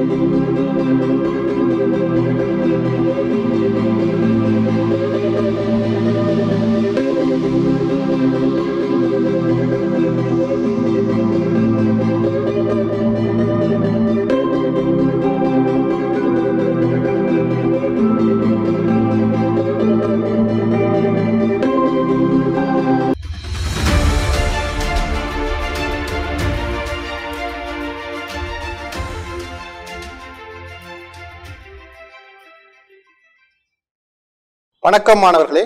வணக்கம் மாணவர்களே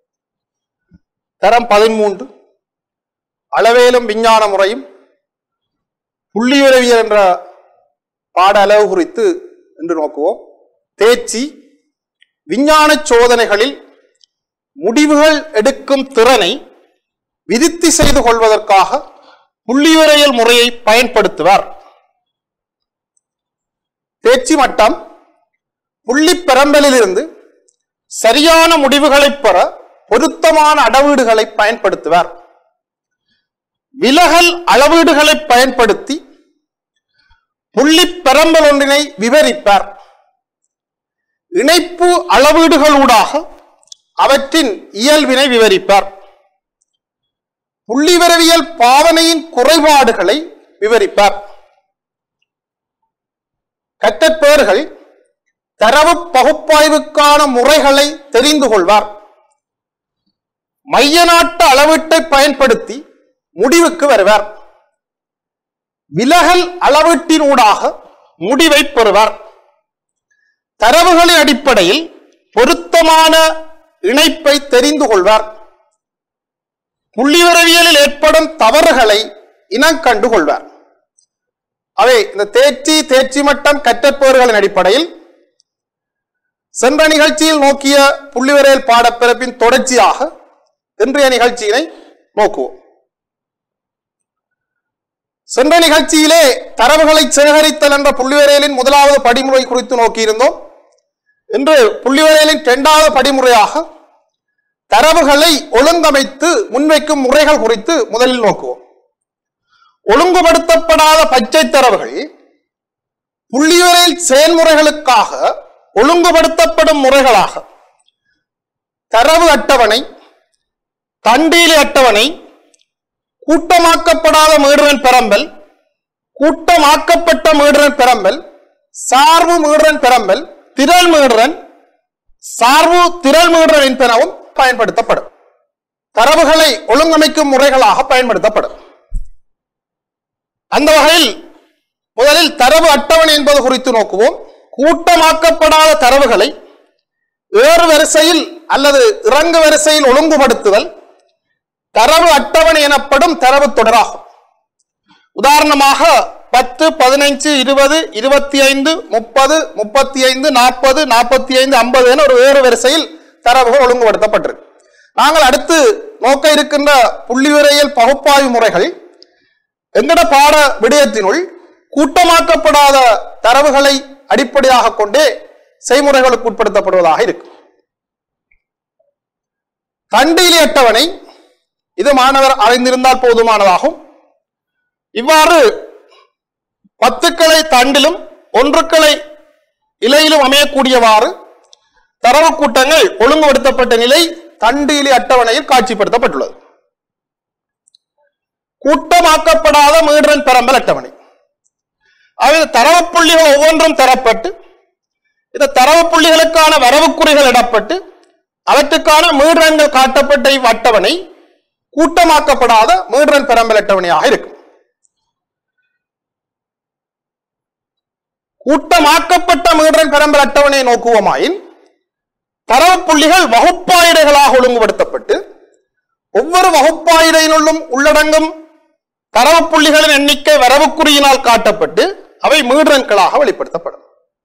தரம் பதிமூன்று அளவேலும் விஞ்ஞான முறையும் புள்ளியுறவியல் என்ற பாட அளவு குறித்து இன்று நோக்குவோம் தேர்ச்சி விஞ்ஞான சோதனைகளில் முடிவுகள் எடுக்கும் திறனை விதித்து செய்து கொள்வதற்காக புள்ளியுரையல் முறையை பயன்படுத்துவார் தேர்ச்சி மட்டம் புள்ளி பெரம்பலிலிருந்து சரியான முடிவுகளை பெற பொருத்தமான அளவீடுகளை பயன்படுத்துவார் விலகல் அளவீடுகளை பயன்படுத்தி புள்ளி பெரம்பல் ஒன்றினை விவரிப்பார் இணைப்பு அளவீடுகளூடாக அவற்றின் இயல்பினை விவரிப்பார் புள்ளிவிரவியல் பாவனையின் குறைபாடுகளை விவரிப்பார் கற்றப்பேர்கள் தரவு பகுப்பாய்வுக்கான முறைகளை தெரிந்து கொள்வார் மைய நாட்டு அளவீட்டை பயன்படுத்தி முடிவுக்கு வருவார் விலகல் அளவீட்டினூடாக முடிவை பெறுவார் தரவுகளின் அடிப்படையில் பொருத்தமான இணைப்பை தெரிந்து கொள்வார் புள்ளிவிரவியலில் ஏற்படும் தவறுகளை இனம் கண்டு கொள்வார் அவை இந்த தேர்ச்சி தேர்ச்சி மட்டம் கற்றப்பேறுகளின் அடிப்படையில் சென்ற நிகழ்ச்சியில் நோக்கிய புள்ளிவிரையல் பாடப்பிறப்பின் தொடர்ச்சியாக இன்றைய நிகழ்ச்சியினை நோக்குவோம் சென்ற நிகழ்ச்சியிலே தரவுகளை சேகரித்தல் என்ற புள்ளிவிரையலின் முதலாவது படிமுறை குறித்து நோக்கியிருந்தோம் இன்று புள்ளிவிரையலின் இரண்டாவது படிமுறையாக தரவுகளை ஒழுங்கமைத்து முன்வைக்கும் முறைகள் குறித்து முதலில் நோக்குவோம் ஒழுங்குபடுத்தப்படாத பச்சை தரவுகள் புள்ளிவிரையில் செயல்முறைகளுக்காக ஒழுங்குபடுத்தப்படும் முறைகளாக தரவு அட்டவணை தண்டீலி அட்டவணை கூட்டமாக்கப்படாத மீடுரன் பெரம்பல் கூட்டமாக்கப்பட்ட மீடுரன் பெரம்பல் சார்பு மீடுரன் பெரம்பல் திரள் மீடுரன் சார்பு திரள் மீடுரன் என்பனவும் பயன்படுத்தப்படும் தரவுகளை ஒழுங்கமைக்கும் முறைகளாக பயன்படுத்தப்படும் அந்த வகையில் முதலில் தரவு அட்டவணை என்பது குறித்து நோக்குவோம் கூட்டமாக்கப்படாத தரவுகளை ஏறு வரிசையில் அல்லது இறங்கு வரிசையில் ஒழுங்குபடுத்துதல் தரவு அட்டவணை எனப்படும் தரவு தொடராகும் உதாரணமாக பத்து பதினைஞ்சு இருபது இருபத்தி ஐந்து முப்பது முப்பத்தி ஐந்து நாற்பது நாற்பத்தி ஐந்து ஐம்பது என ஒரு வேறு வரிசையில் தரவுகள் ஒழுங்குபடுத்தப்பட்டிருக்கு நாங்கள் அடுத்து நோக்க இருக்கின்ற புள்ளிவிரையல் பகுப்பாய்வு முறைகள் எங்கட பாட விடயத்தினுள் கூட்டமாக்கப்படாத தரவுகளை அடிப்படையாக கொண்டே செய்முறைகளுக்கு உட்படுத்தப்படுவதாக இருக்கு தண்டீலி அட்டவணை இது மாணவர் அறிந்திருந்தால் போதுமானதாகும் இவ்வாறு பத்துக்களை தண்டிலும் ஒன்றுக்களை இலையிலும் அமையக்கூடியவாறு தரவு கூட்டங்கள் ஒழுங்குபடுத்தப்பட்ட நிலை தண்டீலி அட்டவணையில் காட்சிப்படுத்தப்பட்டுள்ளது கூட்டமாக்கப்படாத மீடுரன் பெரம்பல் அட்டவணை அவை தரவு புள்ளிகள் ஒவ்வொன்றும் தரப்பட்டு இந்த தரவு புள்ளிகளுக்கான வரவுக்குறிகள் இடப்பட்டு அவற்றுக்கான மீடுரன்கள் காட்டப்பட்ட இவ் அட்டவணை கூட்டமாக்கப்படாத மீடுரன் பெரம்பல் அட்டவணையாக இருக்கும் கூட்டமாக்கப்பட்ட மீடுரன் பெரம்பல் அட்டவணையை நோக்குவோமாயின் தரவு புள்ளிகள் வகுப்பாயிடைகளாக ஒழுங்குபடுத்தப்பட்டு ஒவ்வொரு வகுப்பாயிடையினுள்ளும் உள்ளடங்கும் தரவு புள்ளிகளின் எண்ணிக்கை வரவுக்குறியினால் காட்டப்பட்டு அவை மீடுரன்களாக வெளிப்படுத்தப்படும்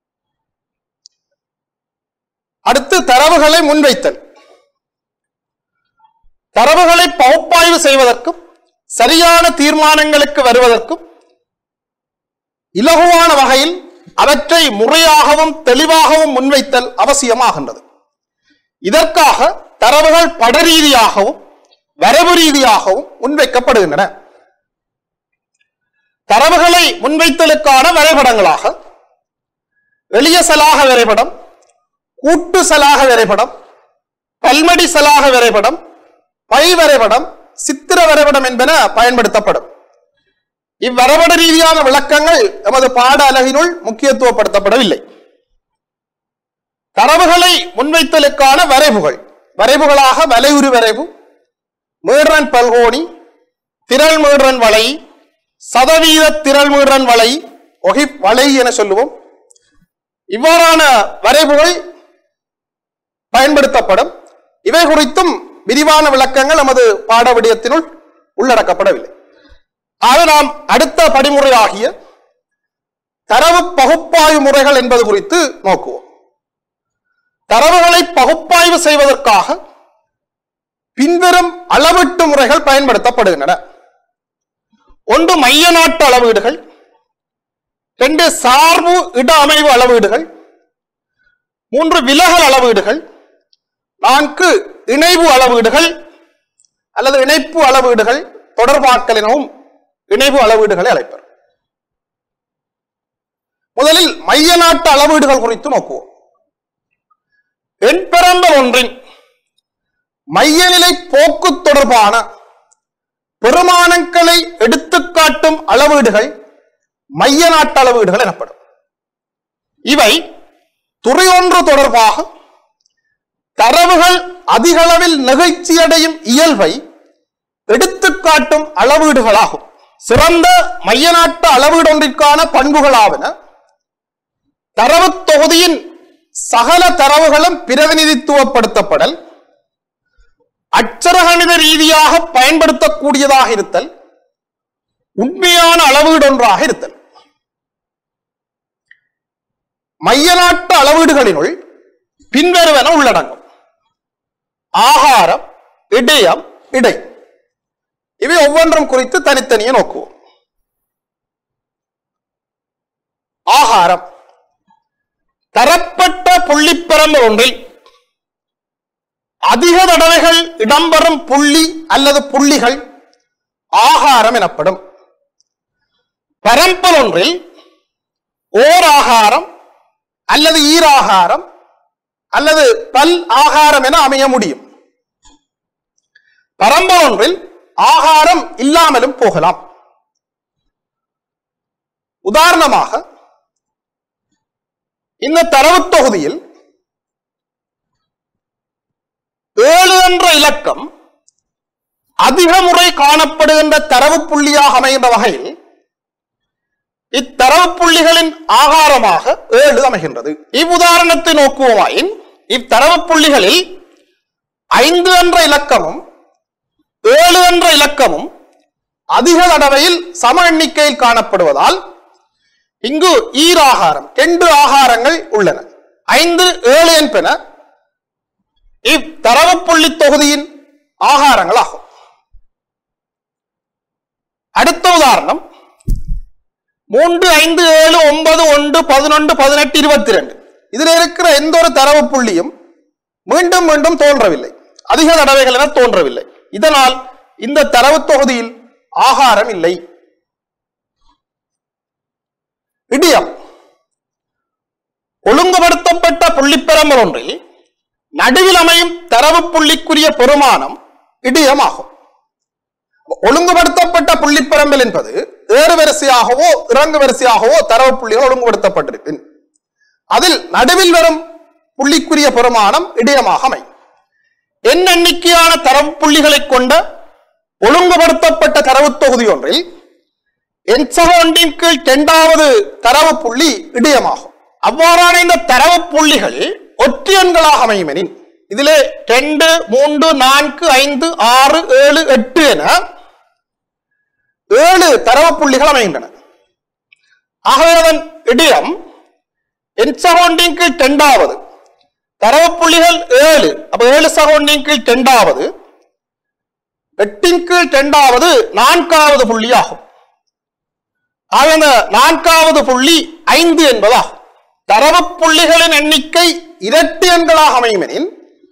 அடுத்து தரவுகளை முன்வைத்தல் தரவுகளை பகுப்பாய்வு செய்வதற்கும் சரியான தீர்மானங்களுக்கு வருவதற்கும் இலகுவான வகையில் அவற்றை முறையாகவும் தெளிவாகவும் முன்வைத்தல் அவசியமாகின்றது இதற்காக தரவுகள் படரீதியாகவும் வரவு ரீதியாகவும் முன்வைக்கப்படுகின்றன தரவுகளை முன்வைத்தலுக்கான வரைபடங்களாக எளிய சலாக வரைபடம் கூட்டு சலாக வரைபடம் பல்மடி சலாக வரைபடம் பை வரைபடம் சித்திர வரைபடம் என்பன பயன்படுத்தப்படும் இவ்வரைபட ரீதியான விளக்கங்கள் எமது பாட அலகினுள் முக்கியத்துவப்படுத்தப்படவில்லை தரவுகளை முன்வைத்தலுக்கான வரைவுகள் வரைவுகளாக வலையுறு வரைவு மீடுறன் பல்கோணி திரள் மீடுறன் வலை சதவீத திரள் மீடுறன் வலை ஒகை வலை என சொல்லுவோம் இவ்வாறான வரைவுகள் பயன்படுத்தப்படும் இவை குறித்தும் விரிவான விளக்கங்கள் நமது பாட விடயத்தினுள் உள்ளடக்கப்படவில்லை ஆக நாம் அடுத்த படிமுறையாகிய தரவு பகுப்பாய்வு முறைகள் என்பது குறித்து நோக்குவோம் தரவுகளை பகுப்பாய்வு செய்வதற்காக பின்வரும் அளவீட்டு முறைகள் பயன்படுத்தப்படுகின்றன ஒன்று மைய நாட்டு அளவீடுகள் ரெண்டு சார்பு இட அமைவு அளவீடுகள் மூன்று விலகல் அளவீடுகள் நான்கு இணைவு அளவீடுகள் அல்லது இணைப்பு அளவீடுகள் தொடர்பாக்கல் எனவும் இணைவு அளவீடுகளை அழைப்பர் முதலில் மைய நாட்டு அளவீடுகள் குறித்து நோக்குவோம் எண்பெரம்பல் ஒன்றின் மையநிலை போக்கு தொடர்பான பெருமானங்களை எடுத்துக்காட்டும் அளவீடுகள் மைய நாட்டு அளவீடுகள் எனப்படும் இவை துறையொன்று தொடர்பாக தரவுகள் அதிகளவில் நெகிழ்ச்சியடையும் இயல்பை எடுத்துக்காட்டும் அளவீடுகளாகும் சிறந்த மைய நாட்டு அளவீடொன்றிற்கான பண்புகளாவன தரவு தொகுதியின் சகல தரவுகளும் பிரதிநிதித்துவப்படுத்தப்படல் அச்சரகணித ரீதியாக பயன்படுத்தக்கூடியதாக இருத்தல் உண்மையான அளவீடொன்றாக இருத்தல் மைய நாட்டு அளவீடுகளினுள் பின்வருவன உள்ளடங்கும் ஆகாரம் இடையம் இடை இவை ஒவ்வொன்றும் குறித்து தனித்தனியே நோக்குவோம் ஆகாரம் தரப்பட்ட புள்ளிப்பரம்பு ஒன்றில் அதிக தடவைகள் இடம்பெறும் புள்ளி அல்லது புள்ளிகள் ஆகாரம் எனப்படும் பரம்பல் ஒன்றில் ஓர் ஆகாரம் அல்லது ஈராகாரம் அல்லது பல் ஆகாரம் என அமைய முடியும் பரம்பல் ஒன்றில் ஆகாரம் இல்லாமலும் போகலாம் உதாரணமாக இந்த தரவு தொகுதியில் ஏழு என்ற இலக்கம் அதிக முறை காணப்படுகின்ற தரவு புள்ளியாக அமைகின்ற வகையில் இத்தரவு புள்ளிகளின் ஆகாரமாக ஏழு அமைகின்றது இவ்வுதாரணத்தை நோக்குவோமாயின் இத்தரவு புள்ளிகளில் ஐந்து என்ற இலக்கமும் ஏழு என்ற இலக்கமும் அதிக தடவையில் சம எண்ணிக்கையில் காணப்படுவதால் இங்கு ஈராகாரம் ரெண்டு ஆகாரங்கள் உள்ளன ஐந்து ஏழு என்பன இத்தரவு புள்ளி தொகுதியின் ஆகாரங்கள் ஆகும் அடுத்த உதாரணம் மூன்று ஐந்து ஏழு ஒன்பது ஒன்று பதினொன்று பதினெட்டு இருபத்தி ரெண்டு இதுல இருக்கிற எந்த ஒரு தரவு புள்ளியும் மீண்டும் மீண்டும் தோன்றவில்லை அதிக தடவைகள் என தோன்றவில்லை இதனால் இந்த தரவு தொகுதியில் ஆகாரம் இல்லை இடியம் ஒழுங்குபடுத்தப்பட்ட புள்ளிப்பெரம்பல் ஒன்றில் நடுவில் அமையும் தரவு புள்ளிக்குரிய பெருமானம் இடியம் ஆகும் ஒழுங்குபடுத்தப்பட்ட புள்ளிப்பெரம்பல் என்பது ஏறு வரிசையாகவோ இறங்கு வரிசையாகவோ தரவு புள்ளிகள் ஒழுங்குபடுத்தப்பட்டிருப்பின் அதில் நடுவில் வரும் புள்ளிக்குரிய பெருமானம் இடியமாக அமையும் எண் எண்ணிக்கையான தரவு புள்ளிகளை கொண்ட ஒழுங்குபடுத்தப்பட்ட தரவு தொகுதி ஒன்றில் என்சக ஒன்றின் கீழ் இரண்டாவது தரவு புள்ளி இடியமாகும் அவ்வாறான இந்த தரவு புள்ளிகள் ஒற்றையன்களாக அமையும் எனின் இதிலே ரெண்டு மூன்று நான்கு ஐந்து ஆறு ஏழு எட்டு என ஏழு தரவு புள்ளிகள் அமைகின்றன ஆகவே அதன் இடியம் என்சகோண்டின் கீழ் இரண்டாவது தரவு புள்ளிகள் ஏழு அப்ப ஏழு சகோண்டின் கீழ் இரண்டாவது எட்டின் கீழ் இரண்டாவது நான்காவது புள்ளியாகும் ஆக அந்த நான்காவது புள்ளி ஐந்து என்பதாகும் தரவு புள்ளிகளின் எண்ணிக்கை இரட்டு எண்களாக அமையும் எனின்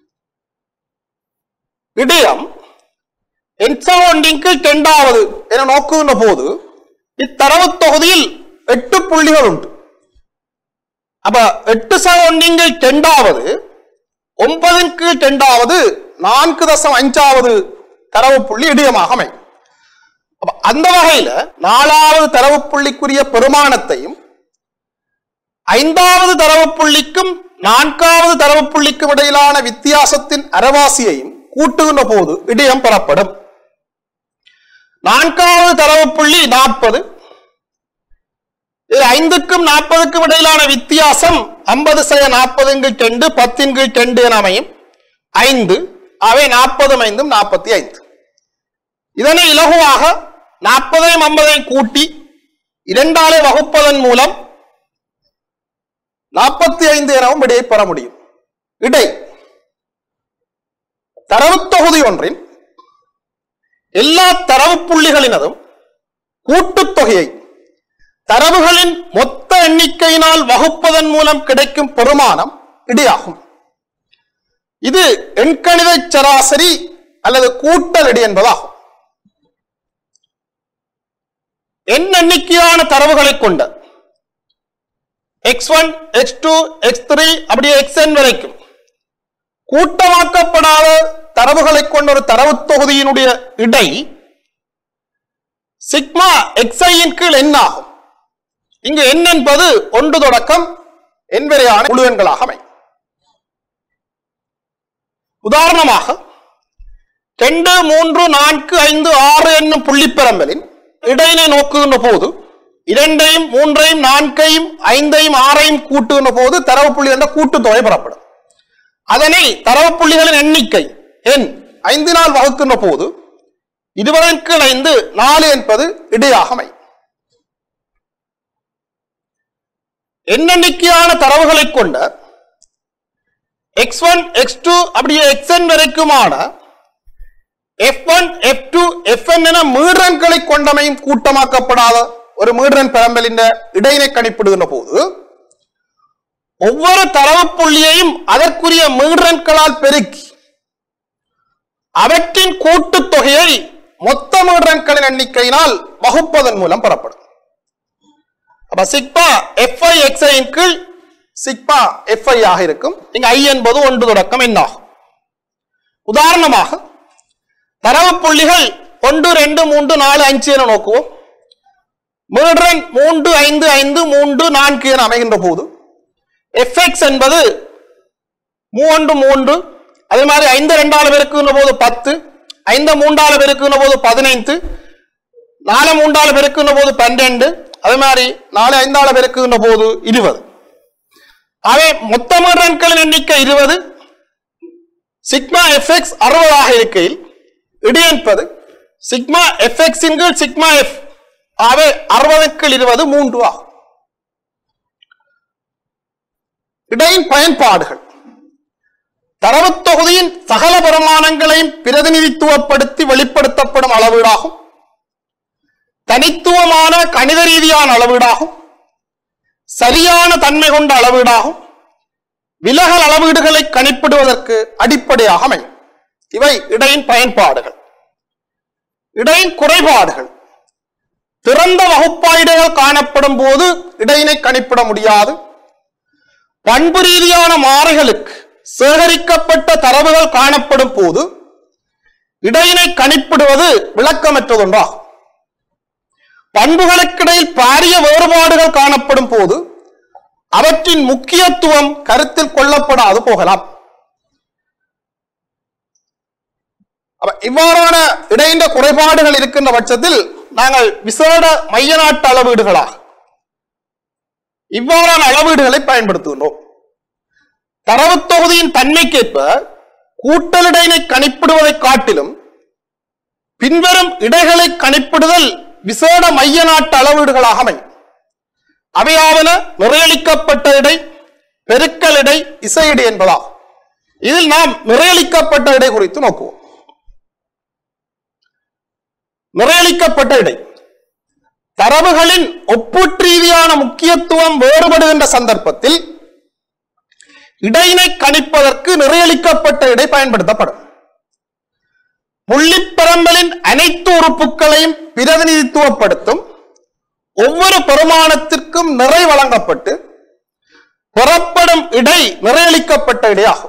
விடயம் என்சவொன்றின் கீழ் இரண்டாவது என நோக்குகின்ற போது இத்தரவு தொகுதியில் எட்டு புள்ளிகள் உண்டு அப்ப எட்டு சக ஒன்றிங்கள் இரண்டாவது ஒன்பதின் கீழ் இரண்டாவது நான்கு தசம் அஞ்சாவது தரவு புள்ளி இடியமாக அமையும் அப்ப அந்த வகையில நாலாவது தரவு புள்ளிக்குரிய பெருமானத்தையும் ஐந்தாவது தரவு புள்ளிக்கும் நான்காவது தரவு புள்ளிக்கும் இடையிலான வித்தியாசத்தின் அரவாசியையும் கூட்டுகின்ற போது இடியம் பெறப்படும் நான்காவது தரவு புள்ளி நாற்பது இது ஐந்துக்கும் நாற்பதுக்கும் இடையிலான வித்தியாசம் ஐம்பது செய்ய நாற்பது கீழ் ரெண்டு பத்தின் கீழ் ரெண்டு என அமையும் ஐந்து அவை நாற்பதும் ஐந்தும் நாற்பத்தி ஐந்து இதனை இலகுவாக நாற்பதையும் ஐம்பதையும் கூட்டி இரண்டாலே வகுப்பதன் மூலம் நாற்பத்தி ஐந்து எனவும் விடையை பெற முடியும் இடை தரவுத் தொகுதி ஒன்றின் எல்லா தரவு புள்ளிகளினதும் கூட்டுத் தொகையை தரவுகளின் மொத்த எண்ணிக்கையினால் வகுப்பதன் மூலம் கிடைக்கும் பெருமானம் இடையாகும் இது எண்கணித சராசரி அல்லது கூட்டல் இடி என்பதாகும் எண் எண்ணிக்கையான தரவுகளை கொண்ட X one X two X three அப்படியே எக்ஸ் என் வரைக்கும் கூட்டமாக்கப்படாத தரவுகளை கொண்ட ஒரு தரவுத் தொகுதியினுடைய இடை சிக்மா எக்ஸ்ஐயின் கீழ் எண் ஆகும் இங்கு எண் என்பது ஒன்று தொடக்கம் எண் வரையான முழு எண்களாக அமையும் உதாரணமாக ரெண்டு மூன்று நான்கு ஐந்து ஆறு என்னும் புள்ளிப்பெரம்பலின் இடையினை நோக்குகின்ற போது இரண்டையும் மூன்றையும் நான்கையும் ஐந்தையும் ஆறையும் கூட்டுகின்ற போது தரவு புள்ளி என்ற கூட்டுத்தொகை பெறப்படும் அதனை தரவு புள்ளிகளின் எண்ணிக்கை எண் ஐந்தினால் வகுக்கின்ற போது இருபதன் கீழ் ஐந்து நாலு என்பது இடையாக அமையும் எண்ணெண்ணிக்கையான தரவுகளை கொண்ட எக்ஸ் ஒன் எக்ஸ் டூ அப்படியே எக்ஸ்என் வரைக்குமான F one F two F N என மீடரன்களை கொண்டமையும் கூட்டமாக்கப்படாத ஒரு மீடரன் பெரம்பலின் இடையினை கணிப்பிடுகின்ற போது ஒவ்வொரு தரவு புள்ளியையும் அதற்குரிய மீடரன்களால் பெருக்கி அவற்றின் கூட்டுத் தொகையை மொத்த மீடரன்களின் எண்ணிக்கையினால் வகுப்பதன் மூலம் பெறப்படும் அப்ப சிக்மா எஃப்ஐ எக்ஸ்ஐயின் கீழ் சிக்மா எஃப்ஐ ஆக இருக்கும் இங்க ஐ என்பது ஒன்று தொடக்கம் என்ன ஆகும் உதாரணமாக தரவு புள்ளிகள் ஒன்று ரெண்டு மூன்று நாலு அஞ்சு என நோக்குவோம் மீடரன் மூன்று ஐந்து ஐந்து மூன்று நான்கு என அமைகின்ற போது எஃப்எக்ஸ் என்பது மூன்று மூன்று அதே மாதிரி ஐந்து ரெண்டால பெருக்குகின்ற போது பத்து ஐந்து மூன்றால பெருக்குகின்ற போது பதினைந்து நாலு மூன்றால பெருக்குகின்ற போது பன்னெண்டு அதே மாதிரி நாலு ஐந்தால பெருக்குகின்ற போது இருபது அவை மொத்த மீடரன்களின் எண்ணிக்கை இருபது சிக்மா எஃப்எக்ஸ் அறுபதாக இருக்கையில் இடி என்பது சிக்மா எஃப்எக்ஸ் கீழ் சிக்மா எஃப் ஆகவே அறுபதுக்குள் இருபது மூன்று ஆகும் இடையின் பயன்பாடுகள் தரவுத் தொகுதியின் சகல பெருமானங்களையும் பிரதிநிதித்துவப்படுத்தி வெளிப்படுத்தப்படும் அளவீடாகும் தனித்துவமான கணித ரீதியான அளவீடாகும் சரியான தன்மை கொண்ட அளவீடாகும் விலகல் அளவீடுகளை கணிப்பிடுவதற்கு அடிப்படையாக அமையும் இவை இடையின் பயன்பாடுகள் இடையின் குறைபாடுகள் திறந்த வகுப்பாய்டுகள் காணப்படும் போது இடையினை கணிப்பிட முடியாது பண்பு ரீதியான மாறிகளுக்கு சேகரிக்கப்பட்ட தரவுகள் காணப்படும் போது இடையினை கணிப்பிடுவது விளக்கமற்றதொன்றாகும் பண்புகளுக்கிடையில் பாரிய வேறுபாடுகள் காணப்படும் போது அவற்றின் முக்கியத்துவம் கருத்தில் கொள்ளப்படாது போகலாம் அப்ப இவ்வாறான இடையின்ற குறைபாடுகள் இருக்கின்ற பட்சத்தில் நாங்கள் விசேட மைய நாட்டு அளவீடுகளாக இவ்வாறான அளவீடுகளை பயன்படுத்துகின்றோம் தரவுத் தொகுதியின் தன்மைக்கேற்ப கூட்டலிடையினை கணிப்பிடுவதை காட்டிலும் பின்வரும் இடைகளை கணிப்பிடுதல் விசேட மைய நாட்டு அளவீடுகளாக அமையும் அவையாவன நிறையளிக்கப்பட்ட இடை பெருக்கல் இடை இசை இடை என்பதாகும் இதில் நாம் நிறையளிக்கப்பட்ட இடை குறித்து நோக்குவோம் நிறையளிக்கப்பட்ட இடை தரவுகளின் ஒப்பீட்டு ரீதியான முக்கியத்துவம் வேறுபடுகின்ற சந்தர்ப்பத்தில் இடையினை கணிப்பதற்கு நிறையளிக்கப்பட்ட இடை பயன்படுத்தப்படும் புள்ளிப்பரம்பலின் அனைத்து உறுப்புகளையும் பிரதிநிதித்துவப்படுத்தும் ஒவ்வொரு பெருமானத்திற்கும் நிறை வழங்கப்பட்டு பெறப்படும் இடை நிறையளிக்கப்பட்ட இடையாகும்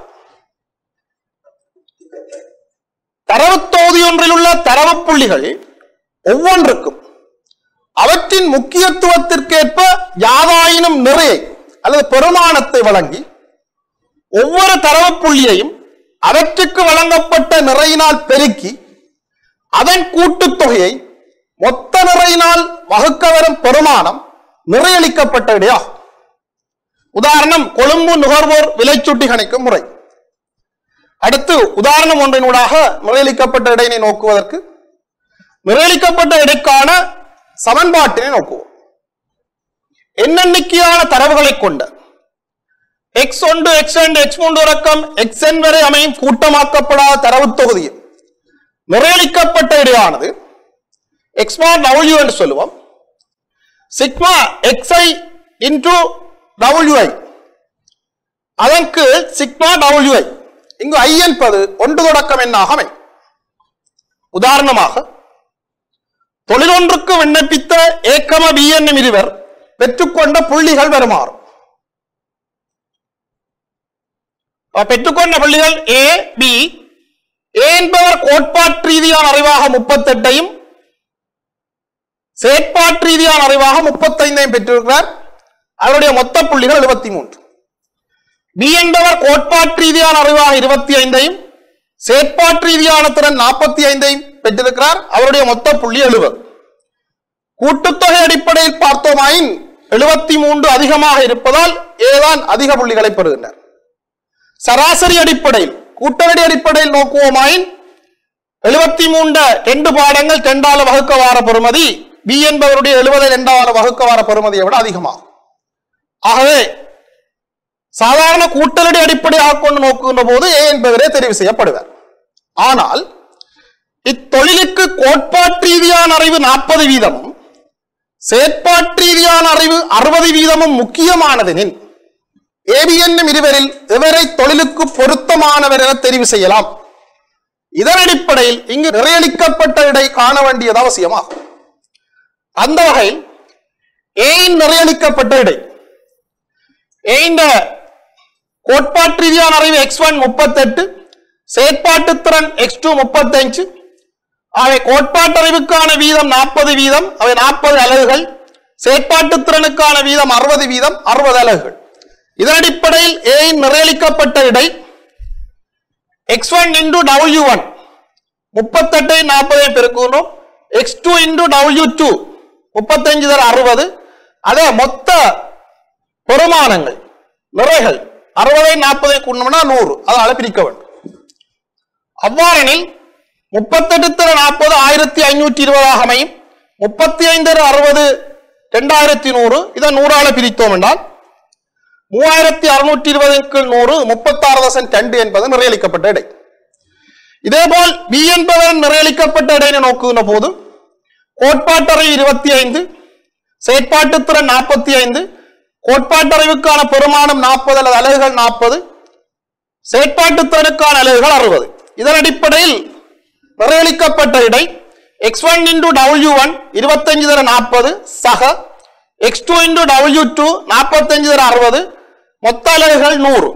தரவு தொகுதி ஒன்றில் உள்ள தரவு புள்ளிகள் ஒவ்வொன்றுக்கும் அவற்றின் முக்கியத்துவத்திற்கேற்ப யாதாயினும் நிறையை அல்லது பெருமானத்தை வழங்கி ஒவ்வொரு தரவு புள்ளியையும் அவற்றுக்கு வழங்கப்பட்ட நிறையினால் பெருக்கி அதன் கூட்டுத்தொகையை மொத்த நிறையினால் வகுக்க வரும் பெருமானம் நிறையளிக்கப்பட்ட இடையாகும் உதாரணம் கொழும்பு நுகர்வோர் விலைச்சுட்டி கணிக்கும் முறை அடுத்து உதாரணம் ஒன்றினூடாக நிறையளிக்கப்பட்ட இடையினை நோக்குவதற்கு நிறையளிக்கப்பட்ட இடைக்கான சமன்பாட்டினை நோக்குவோம் எண்ணெண்ணிக்கையான தரவுகளை கொண்ட எக்ஸ் ஒன்று எக்ஸ் ரெண்டு எக்ஸ் மூன்று இறக்கம் எக்ஸ் என் வரை அமையும் கூட்டமாக்கப்படாத தரவு தொகுதியில் நிறையளிக்கப்பட்ட இடையானது எக்ஸ் மார் டபிள்யூ என்று சொல்லுவோம் சிக்மா எக்ஸ்ஐ இன்டு டபிள்யூஐ அதற்கு சிக்மா டபிள்யூஐ இங்கு ஐ என்பது ஒன்று தொடக்கம் எண்ணாக அமையும் உதாரணமாக தொழிலொன்றுக்கு விண்ணப்பித்த ஏக்கம பி என்னும் இருவர் பெற்றுக்கொண்ட புள்ளிகள் வருமாறு அப்ப பெற்றுக்கொண்ட புள்ளிகள் ஏ பி ஏ என்பவர் கோட்பாட்டு ரீதியான அறிவாக முப்பத்தெட்டையும் செயற்பாட்டு ரீதியான அறிவாக முப்பத்தைந்தையும் பெற்றிருக்கிறார் அவருடைய மொத்த புள்ளிகள் எழுபத்தி மூன்று பி என்பவர் கோட்பாட்டு ரீதியான அறிவாக இருபத்தி ஐந்தையும் செயற்பாட்டு ரீதியான திறன் நாற்பத்தி ஐந்தையும் பெற்றிருக்கிறார் அவருடைய மொத்த புள்ளி எழுபது கூட்டுத்தொகை அடிப்படையில் பார்த்தோமாயின் எழுபத்தி மூன்று அதிகமாக இருப்பதால் ஏதான் அதிக புள்ளிகளை பெறுகின்றனர் சராசரி அடிப்படையில் கூட்டவடி அடிப்படையில் நோக்குவோமாயின் எழுபத்தி மூன்று ரெண்டு பாடங்கள் ரெண்டால வகுக்க வார பெறுமதி பி என்பவருடைய எழுபது இரண்டாவது வகுக்க வார பெறுமதியை விட அதிகமாகும் ஆகவே சாதாரண கூட்டலடி அடிப்படையாக கொண்டு நோக்குகின்ற போது ஏ என்பவரே தெரிவு செய்யப்படுவார் ஆனால் இத்தொழிலுக்கு கோட்பாட்டு ரீதியான அறிவு நாற்பது வீதமும் செயற்பாட்டு ரீதியான அறிவு அறுபது வீதமும் முக்கியமானதெனின் ஏபி என்னும் இருவரில் இவரை தொழிலுக்கு பொருத்தமானவர் என தெரிவு செய்யலாம் இதன் அடிப்படையில் இங்கு நிறையளிக்கப்பட்ட இடை காண வேண்டியது அவசியமாகும் அந்த வகையில் ஏயின் நிறையளிக்கப்பட்ட இடை ஏயின் கோட்பாட்டு ரீதியான அறிவு எக்ஸ் ஒன் முப்பத்தெட்டு செயற்பாட்டு திறன் எக்ஸ் டூ முப்பத்தஞ்சு அவை கோட்பாட்டு அறிவுக்கான வீதம் நாற்பது வீதம் அவை நாற்பது அலகுகள் செயற்பாட்டு திறனுக்கான வீதம் அறுபது வீதம் அறுபது அலகுகள் இதன் அடிப்படையில் ஏயின் நிறையளிக்கப்பட்ட இடை X one into W one முப்பத்தெட்டை நாற்பதை பெருக்கணும் X two into W two முப்பத்தஞ்சு தர அறுபது அதே மொத்த பெருமானங்கள் நிறைகள் அறுபதை நாற்பதை கூடணும்னா நூறு அதனால பிரிக்க வேண்டும் அவ்வாறெனில் முப்பத்தெட்டு தர நாற்பது ஆயிரத்தி ஐநூற்றி இருபதாக அமையும் முப்பத்தி ஐந்து தர அறுபது ரெண்டாயிரத்தி நூறு இதை நூறால பிரித்தோம் என்றால் மூவாயிரத்தி அறுநூற்றி இருபதுக்கு நூறு முப்பத்தாறு தசம் ரெண்டு என்பது நிறையளிக்கப்பட்ட இடை இதேபோல் பி என்பவர் நிறையளிக்கப்பட்ட இடையினை நோக்குகின்ற போது கோட்பாட்டறிவு இருபத்தி ஐந்து செயற்பாட்டு திறன் நாற்பத்தி ஐந்து கோட்பாட்டறிவுக்கான பெருமானம் நாற்பது அல்லது அலகுகள் நாற்பது செயற்பாட்டு திறனுக்கான அலகுகள் அறுபது இதன் அடிப்படையில் நிறையளிக்கப்பட்ட இடை X one into W one இருபத்தஞ்சு தர நாற்பது சக X two into W two நாற்பத்தஞ்சு தர அறுபது மொத்த அலகுகள் நூறு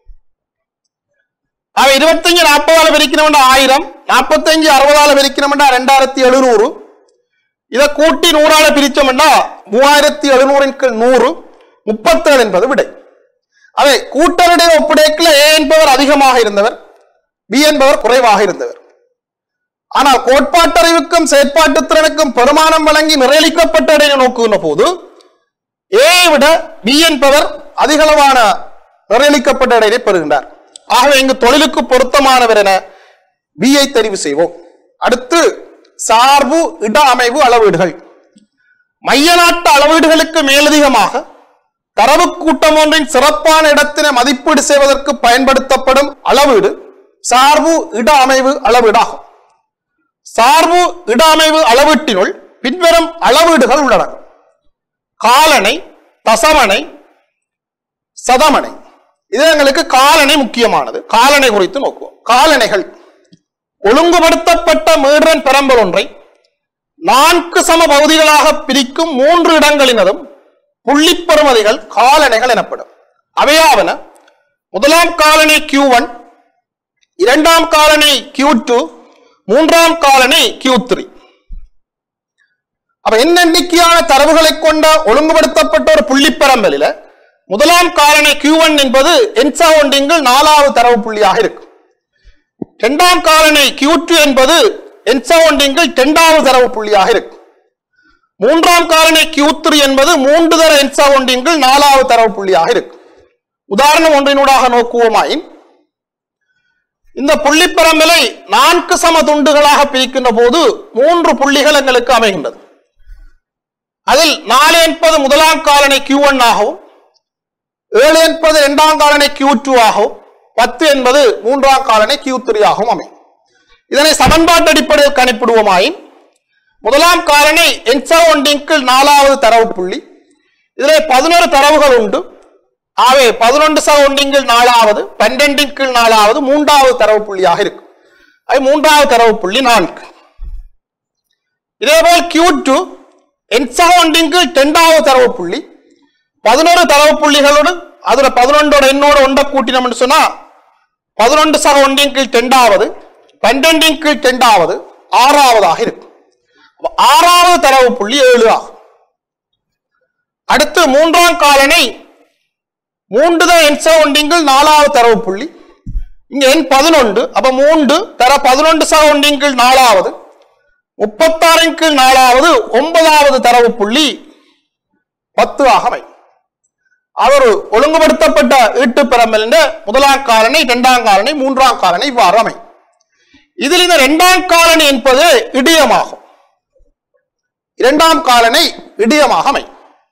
அவ இருபத்தஞ்சு நாற்பதால பிரிக்கணும்டா ஆயிரம் நாற்பத்தஞ்சு அறுபதால பிரிக்கணும்டா ரெண்டாயிரத்தி எழுநூறு இதை கூட்டி நூறால பிரிச்சோம்னா மூவாயிரத்தி எழுநூறின் கீழ் நூறு முப்பத்தேழு என்பது விடை அவை கூட்டலுடைய ஒப்படைக்கில் ஏ என்பவர் அதிகமாக இருந்தவர் பி என்பவர் குறைவாக இருந்தவர் ஆனால் கோட்பாட்டறிவுக்கும் செயற்பாட்டு திறனுக்கும் பெருமானம் வழங்கி நிறையளிக்கப்பட்ட இடையை நோக்குகின்ற போது ஏ விட பி என்பவர் அதிகளவான நிறையளிக்கப்பட்ட இடையை பெறுகின்றார் ஆகவே இங்கு தொழிலுக்கு பொருத்தமானவர் என B ஐ தெரிவு செய்வோம் அடுத்து சார்பு இட அமைவு அளவீடுகள் மைய நாட்டு அளவீடுகளுக்கு மேலதிகமாக தரவு கூட்டம் ஒன்றின் சிறப்பான இடத்தினை மதிப்பீடு செய்வதற்கு பயன்படுத்தப்படும் அளவீடு சார்பு இட அமைவு அளவீடாகும் சார்பு இட அமைவு அளவீட்டினுள் பின்வரும் அளவீடுகள் உள்ளன காலனை தசமனை சதமனை இது எங்களுக்கு காலனை முக்கியமானது காலனை குறித்து நோக்குவோம் காலனைகள் ஒழுங்குபடுத்தப்பட்ட மீறன் பெரம்பல் ஒன்றை நான்கு சம பகுதிகளாக பிரிக்கும் மூன்று இடங்களினதும் புள்ளிப் பெறுமதிகள் காலனைகள் எனப்படும் அவையாவன முதலாம் காலனி கியூ ஒன் இரண்டாம் காலனி கியூ டூ மூன்றாம் காலனி கியூ த்ரீ அப்ப என்ன எண்ணிக்கையான தரவுகளை கொண்ட ஒழுங்குபடுத்தப்பட்ட ஒரு புள்ளிப்பரம்பலில முதலாம் காலனி கியூ ஒன் என்பது என்சவுண்டிங்கில் நாலாவது தரவு புள்ளியாக இருக்கும் இரண்டாம் காலனி கியூ டூ என்பது என்சவுண்டிங்கில் இரண்டாவது தரவு புள்ளியாக இருக்கும் மூன்றாம் காலனி கியூ த்ரீ என்பது மூன்று தர என்சவுண்டிங்கில் நாலாவது தரவு புள்ளியாக இருக்கும் உதாரணம் ஒன்றினூடாக நோக்குவோமாயின் இந்த புள்ளிப்பரம்பலை நான்கு சம துண்டுகளாக பிரிக்கின்ற போது மூன்று புள்ளிகள் எங்களுக்கு அமைகின்றது அதில் நாலு என்பது முதலாம் காலனை கியூ ஒன் ஆகவும் ஏழு என்பது இரண்டாம் காலனை கியூ டூ ஆகவும் பத்து என்பது மூன்றாம் காலனை கியூ த்ரீ ஆகவும் அமையும் இதனை சமன்பாட்டு அடிப்படையில் கணிப்பிடுவோமாயின் முதலாம் காலனை என்சவுண்டிங்கில் நாலாவது தரவு புள்ளி இதிலே பதினோரு தரவுகள் உண்டு ஆகவே பதினொன்று சவுண்டிங்கில் நாலாவது பன்னெண்டின் கீழ் நாலாவது மூன்றாவது தரவு புள்ளியாக இருக்கும் அது மூன்றாவது தரவு புள்ளி நான்கு இதேபோல் கியூ டூ என்சவுண்டிங்கு இரண்டாவது தரவு புள்ளி பதினோரு தரவு புள்ளிகளோடு அதுல பதினொன்றோட எண்ணோட ஒன்றை கூட்டினோம்னு சொன்னா பதினொன்று சக ஒன்றின் கீழ் இரண்டாவது பன்னெண்டின் கீழ் இரண்டாவது ஆறாவதாக இருக்கும் அப்ப ஆறாவது தரவு புள்ளி ஏழு ஆகும் அடுத்து மூன்றாம் காலனை மூன்று தான் என் சவுண்டிங்கில் நாலாவது தரவு புள்ளி இங்க எண் பதினொன்று அப்ப மூன்று தர பதினொன்று சவுண்டிங்கில் நாலாவது முப்பத்தாறின் கீழ் நாலாவது ஒன்பதாவது தரவு புள்ளி பத்து ஆக அமையும் அவர் ஒழுங்குபடுத்தப்பட்ட ஈட்டு பெறமல் என்ற முதலாம் காலனை இரண்டாம் காலனை மூன்றாம் காலனை இவ்வாறு அமையும் இதில் இந்த இரண்டாம் காலனி என்பது இடியமாகும் இரண்டாம் காலனை இடியமாக அமையும்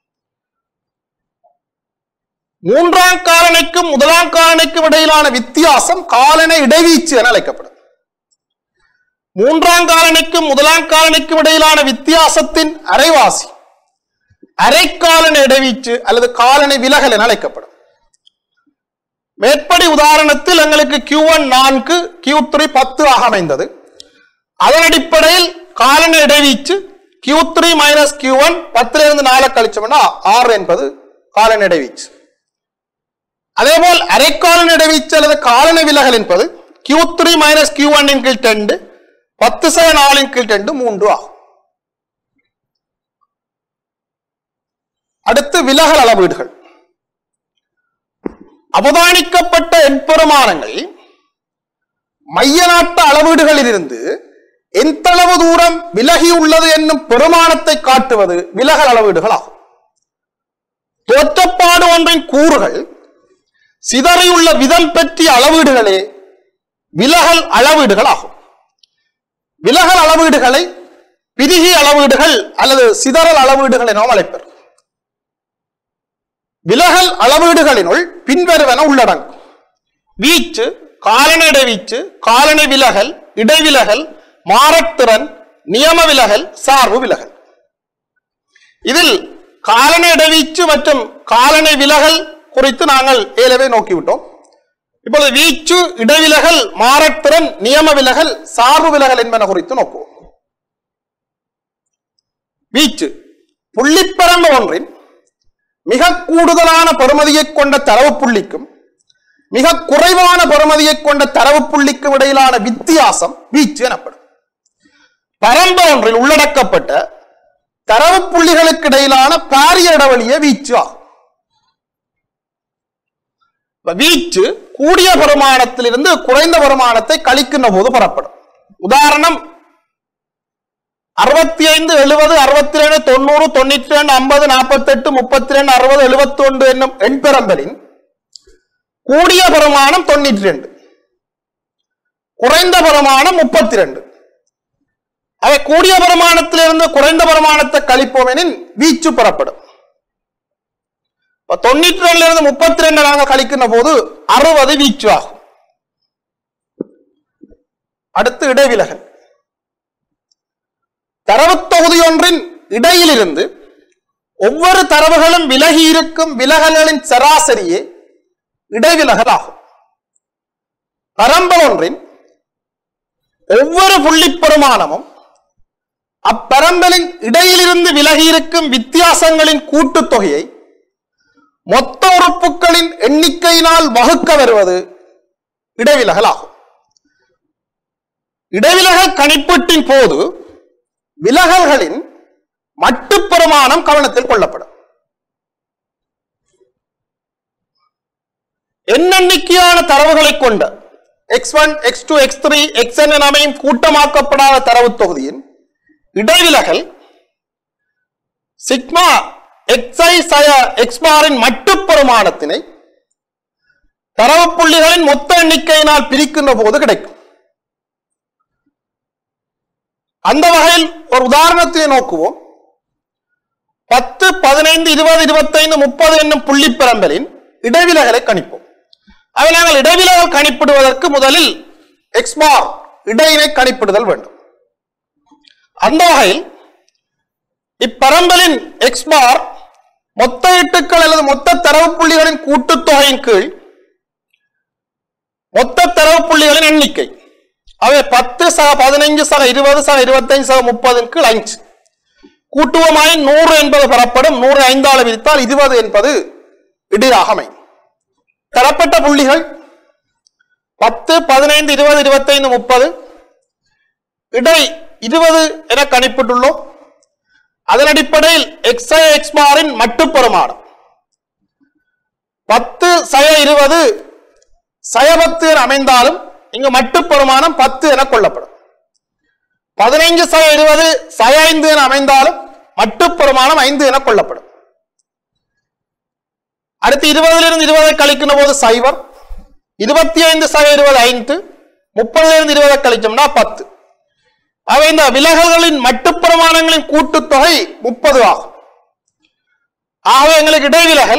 மூன்றாம் காலனைக்கும் முதலாம் காலனைக்கும் இடையிலான வித்தியாசம் காலனை இடைவீச்சு என அழைக்கப்படும் மூன்றாம் காலனைக்கும் முதலாம் காலனைக்கும் இடையிலான வித்தியாசத்தின் அரைவாசி அரைக்காலன இடைவீச்சு அல்லது காலனை விலகல் என அழைக்கப்படும் மேற்படி உதாரணத்தில் எங்களுக்கு கியூ ஒன் நான்கு கியூ த்ரீ பத்து ஆக அமைந்தது அதன் அடிப்படையில் காலன இடைவீச்சு Q three minus Q one பத்துல இருந்து நாலு கழிச்சோம்னா ஆறு என்பது காலன இடைவீச்சு அதேபோல் அரைக்காலன் இடைவீச்சு அல்லது காலன விலகல் என்பது Q three minus Q one கீழ் ரெண்டு பத்து சக நாலின் கீழ் ரெண்டு மூன்று ஆகும் அடுத்து விலகல் அளவீடுகள் அவதானிக்கப்பட்ட எண்பெருமானங்கள் மைய நாட்டு அளவீடுகளில் இருந்து எந்தளவு தூரம் விலகி உள்ளது என்னும் பெருமானத்தை காட்டுவது விலகல் அளவீடுகள் ஆகும் தோற்றப்பாடு ஒன்றின் கூறுகள் சிதறியுள்ள விதம் பற்றிய அளவீடுகளே விலகல் அளவீடுகள் ஆகும் விலகல் அளவீடுகளை பிரிகி அளவீடுகள் அல்லது சிதறல் அளவீடுகள் எனவும் அழைப்பர் விலகல் அளவீடுகளினுள் பின்வருவன உள்ளடங்கும் வீச்சு காலன இடைவீச்சு காலனை விலகல் இடைவிலகல் மாறத்திறன் நியம விலகல் சார்பு விலகல் இதில் காலன இடைவீச்சு மற்றும் காலனை விலகல் குறித்து நாங்கள் ஏலவே நோக்கிவிட்டோம் இப்பொழுது வீச்சு இடைவிலகல் மாறத்திறன் நியம விலகல் சார்பு விலகல் என்பன குறித்து நோக்குவோம் வீச்சு புள்ளிப்பரம்பு ஒன்றின் மிக கூடுதலான பெறுமதியை கொண்ட தரவு புள்ளிக்கும் மிக குறைவான பெறுமதியை கொண்ட தரவு புள்ளிக்கும் இடையிலான வித்தியாசம் வீச்சு எனப்படும் பரம்பு ஒன்றில் உள்ளடக்கப்பட்ட தரவு புள்ளிகளுக்கு இடையிலான பாரிய இடைவெளியே வீச்சு ஆகும் இப்ப வீச்சு கூடிய வருமானத்திலிருந்து குறைந்த வருமானத்தை கழிக்கின்ற போது பெறப்படும் உதாரணம் அறுபத்தி ஐந்து எழுபது அறுபத்தி ரெண்டு தொண்ணூறு தொண்ணூற்றி ரெண்டு ஐம்பது நாற்பத்தி எட்டு முப்பத்தி ரெண்டு அறுபது எழுபத்தி ஒன்று என்னும் எண்பெரம்பலின் கூடிய வருமானம் தொண்ணூற்றி ரெண்டு குறைந்த வருமானம் முப்பத்தி ரெண்டு அவை கூடிய வருமானத்திலிருந்து குறைந்த வருமானத்தை கழிப்போம் எனின் வீச்சு பெறப்படும் இப்ப தொண்ணூற்றி ரெண்டுல இருந்து முப்பத்தி ரெண்டு நாங்கள் கழிக்கின்ற போது அறுபது வீச்சு ஆகும் அடுத்து இடைவிலகல் தரவுத் தொகுதி ஒன்றின் இடையிலிருந்து ஒவ்வொரு தரவுகளும் விலகி இருக்கும் விலகல்களின் சராசரியே இடைவிலகல் ஆகும் பரம்பல் ஒன்றின் ஒவ்வொரு புள்ளிப் பெருமானமும் அப்பரம்பலின் இடையிலிருந்து விலகி இருக்கும் வித்தியாசங்களின் கூட்டுத்தொகையை மொத்த உறுப்புகளின் எண்ணிக்கை எண்ணிக்கையினால் வகுக்க வருவது இடைவிலகல் ஆகும் இடைவிலகல் கணிப்பீட்டின் போது விலகல்களின் மட்டுப்பெருமானம் கவனத்தில் கொள்ளப்படும் எண்ணெண்ணிக்கையான தரவுகளை கொண்ட X one X two X three X N அமையும் கூட்டமாக்கப்படாத தரவு தொகுதியின் இடைவிலகல் சிக்மா எக்ஸ்ஐ சய எக்ஸ் பாரின் மட்டுப்பெருமானத்தினை தரவு புள்ளிகளின் மொத்த எண்ணிக்கையினால் பிரிக்கின்ற போது கிடைக்கும் அந்த வகையில் ஒரு உதாரணத்தை நோக்குவோம் பத்து பதினைந்து இருபது இருபத்தைந்து முப்பது என்னும் புள்ளி பெரம்பலின் இடைவிலகலை கணிப்போம் அவை நாங்கள் இடைவிலகல் கணிப்பிடுவதற்கு முதலில் எக்ஸ் பார் இடையினை கணிப்பிடுதல் வேண்டும் அந்த வகையில் இப்பரம்பலின் எக்ஸ் பார் மொத்த எட்டுக்கள் அல்லது மொத்த தரவு புள்ளிகளின் கூட்டுத்தொகையின் கீழ் மொத்த தரவு புள்ளிகளின் எண்ணிக்கை அவை பத்து சக பதினைஞ்சு சக இருபது சக இருபத்தைந்து சக முப்பதின் கீழ் ஐந்து கூட்டுவமாய் நூறு என்பது பெறப்படும் நூறு ஐந்தாள் விரித்தால் இருபது என்பது இடிராக அமையும் தரப்பட்ட புள்ளிகள் பத்து பதினைந்து இருபது இருபத்தைந்து முப்பது இடை இருபது என கணிப்பிட்டுள்ளோம் அதன் அடிப்படையில் எக்ஸ்ஐ எக்ஸ் பாரின் மட்டுப்பெருமானம் பத்து சய இருபது சயபத்து என அமைந்தாலும் இங்கு மட்டுப்பெருமானம் பத்து என கொள்ளப்படும் பதினைஞ்சு சய இருபது சய ஐந்து என அமைந்தாலும் மட்டுப்பெருமானம் ஐந்து என கொள்ளப்படும் அடுத்து இருபதிலிருந்து இருபதை கழிக்கின்ற போது சைவர் இருபத்தி ஐந்து சக இருபது ஐந்து முப்பதிலிருந்து இருபதை கழிச்சோம்னா பத்து அவை இந்த விலகல்களின் மட்டுப்பிரமாணங்களின் கூட்டுத்தொகை முப்பது ஆகும் ஆகவே எங்களுக்கு இடைவிலகல்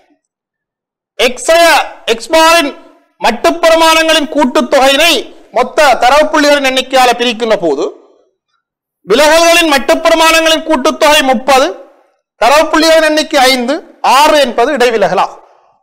எக்ஸய எக்ஸ்பாரின் மட்டுப்பிரமாணங்களின் கூட்டுத்தொகையினை மொத்த தரவு புள்ளிகளின் எண்ணிக்கையால பிரிக்கின்ற போது விலகல்களின் மட்டுப்பிரமாணங்களின் கூட்டுத்தொகை முப்பது தரவு புள்ளிகளின் எண்ணிக்கை ஐந்து ஆறு என்பது இடைவிலகலாகும்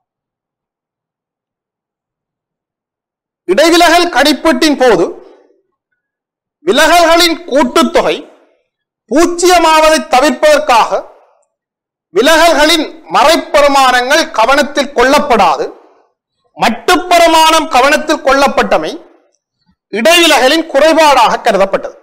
இடைவிலகல் கணிப்பீட்டின் போது விலகல்களின் கூட்டுத்தொகை பூஜ்ஜியமாவதை தவிர்ப்பதற்காக விலகல்களின் மறைப்பெருமானங்கள் கவனத்தில் கொள்ளப்படாது மட்டுப்பெருமானம் கவனத்தில் கொள்ளப்பட்டமை இடைவிலகலின் குறைபாடாக கருதப்பட்டது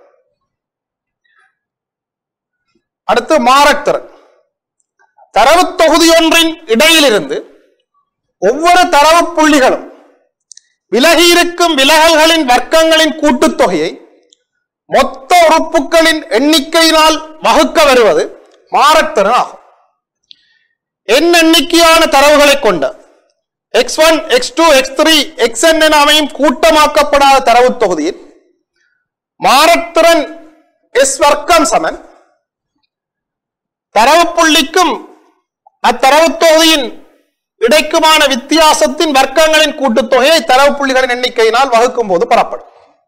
அடுத்து மாறத்திறன் தரவு தொகுதியொன்றின் இடையிலிருந்து ஒவ்வொரு தரவு புள்ளிகளும் விலகியிருக்கும் விலகல்களின் வர்க்கங்களின் கூட்டுத்தொகையை மொத்த உறுப்புகளின் எண்ணிக்கையினால் வகுக்க வருவது மாறத்திறன் ஆகும் என் எண்ணிக்கையான தரவுகளை கொண்ட X one X two X three X N என அமையும் கூட்டமாக்கப்படாத தரவு தொகுதியில் மாறத்திறன் எஸ் வர்க்கம் சமன் தரவு புள்ளிக்கும் அத்தரவு தொகுதியின் இடைக்குமான வித்தியாசத்தின் வர்க்கங்களின் கூட்டுத்தொகையை தரவு புள்ளிகளின் எண்ணிக்கையினால் வகுக்கும் போது பெறப்படும்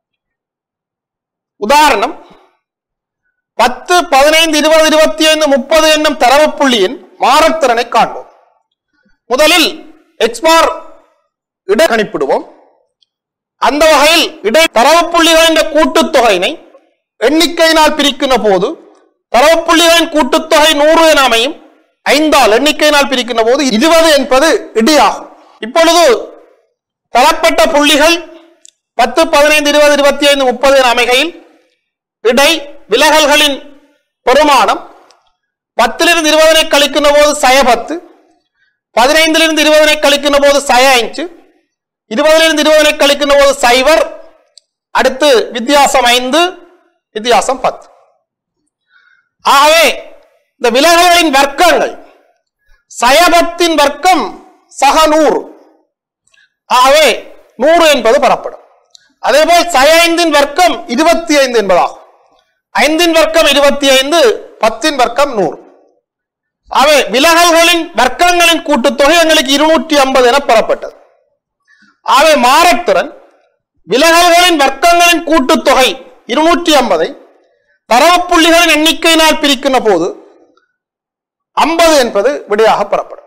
உதாரணம் பத்து பதினைந்து இருபது இருபத்தி ஐந்து முப்பது என்னும் தரவு புள்ளியின் மாறத்திறனை காண்போம் முதலில் எக்ஸ்பார் இடை கணிப்பிடுவோம் அந்த வகையில் இடை தரவு புள்ளிகளின் கூட்டுத்தொகையினை எண்ணிக்கையினால் பிரிக்கின்ற போது தரவு புள்ளிகளின் கூட்டுத்தொகை நூறு என அமையும் ஐந்தால் எண்ணிக்கையினால் பிரிக்கின்ற போது இருபது என்பது இடியாகும் இப்பொழுது தரப்பட்ட புள்ளிகள் பத்து பதினைந்து இருபது இருபத்தி ஐந்து முப்பது என அமைகையில் இடை விலகல்களின் பெருமானம் பத்திலிருந்து இருபதனை கழிக்கின்ற போது சய பத்து பதினைந்திலிருந்து இருபதனை கழிக்கின்ற போது சய ஐந்து இருபதிலிருந்து இருபதனை கழிக்கின்ற போது சைவர் அடுத்து வித்தியாசம் ஐந்து வித்தியாசம் பத்து ஆகவே இந்த விலகல்களின் வர்க்கங்கள் சயபத்தின் வர்க்கம் சக நூறு ஆகவே நூறு என்பது பெறப்படும் அதேபோல் சய ஐந்தின் வர்க்கம் இருபத்தி ஐந்து என்பதாகும் ஐந்தின் வர்க்கம் இருபத்தி ஐந்து பத்தின் வர்க்கம் நூறு ஆகவே விலகல்களின் வர்க்கங்களின் கூட்டுத்தொகை எங்களுக்கு இருநூற்றி ஐம்பது என பெறப்பட்டது ஆகவே மாறத்திறன் விலகல்களின் வர்க்கங்களின் கூட்டுத்தொகை இருநூற்றி ஐம்பதை தரவு புள்ளிகளின் எண்ணிக்கையினால் பிரிக்கின்ற போது ஐம்பது என்பது விடையாக பெறப்படும்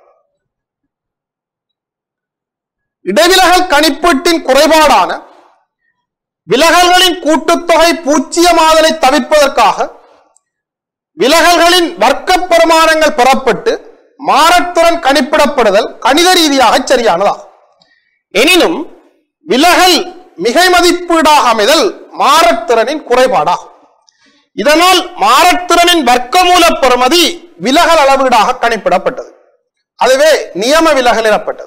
இடைவிலகல் கணிப்பீட்டின் குறைபாடான விலகல்களின் கூட்டுத்தொகை பூச்சியமாதலை தவிர்ப்பதற்காக விலகல்களின் வர்க்க பெருமானங்கள் பெறப்பட்டு மாறத்திறன் கணிப்பிடப்படுதல் கணித ரீதியாக சரியானதாகும் எனினும் விலகல் மிகை மதிப்பீடாக அமைதல் மாறத்திறனின் குறைபாடாகும் இதனால் மாறத்திறனின் வர்க்கமூல பெறுமதி விலகல் அளவீடாக கணிப்பிடப்பட்டது அதுவே நியம விலகல் எனப்பட்டது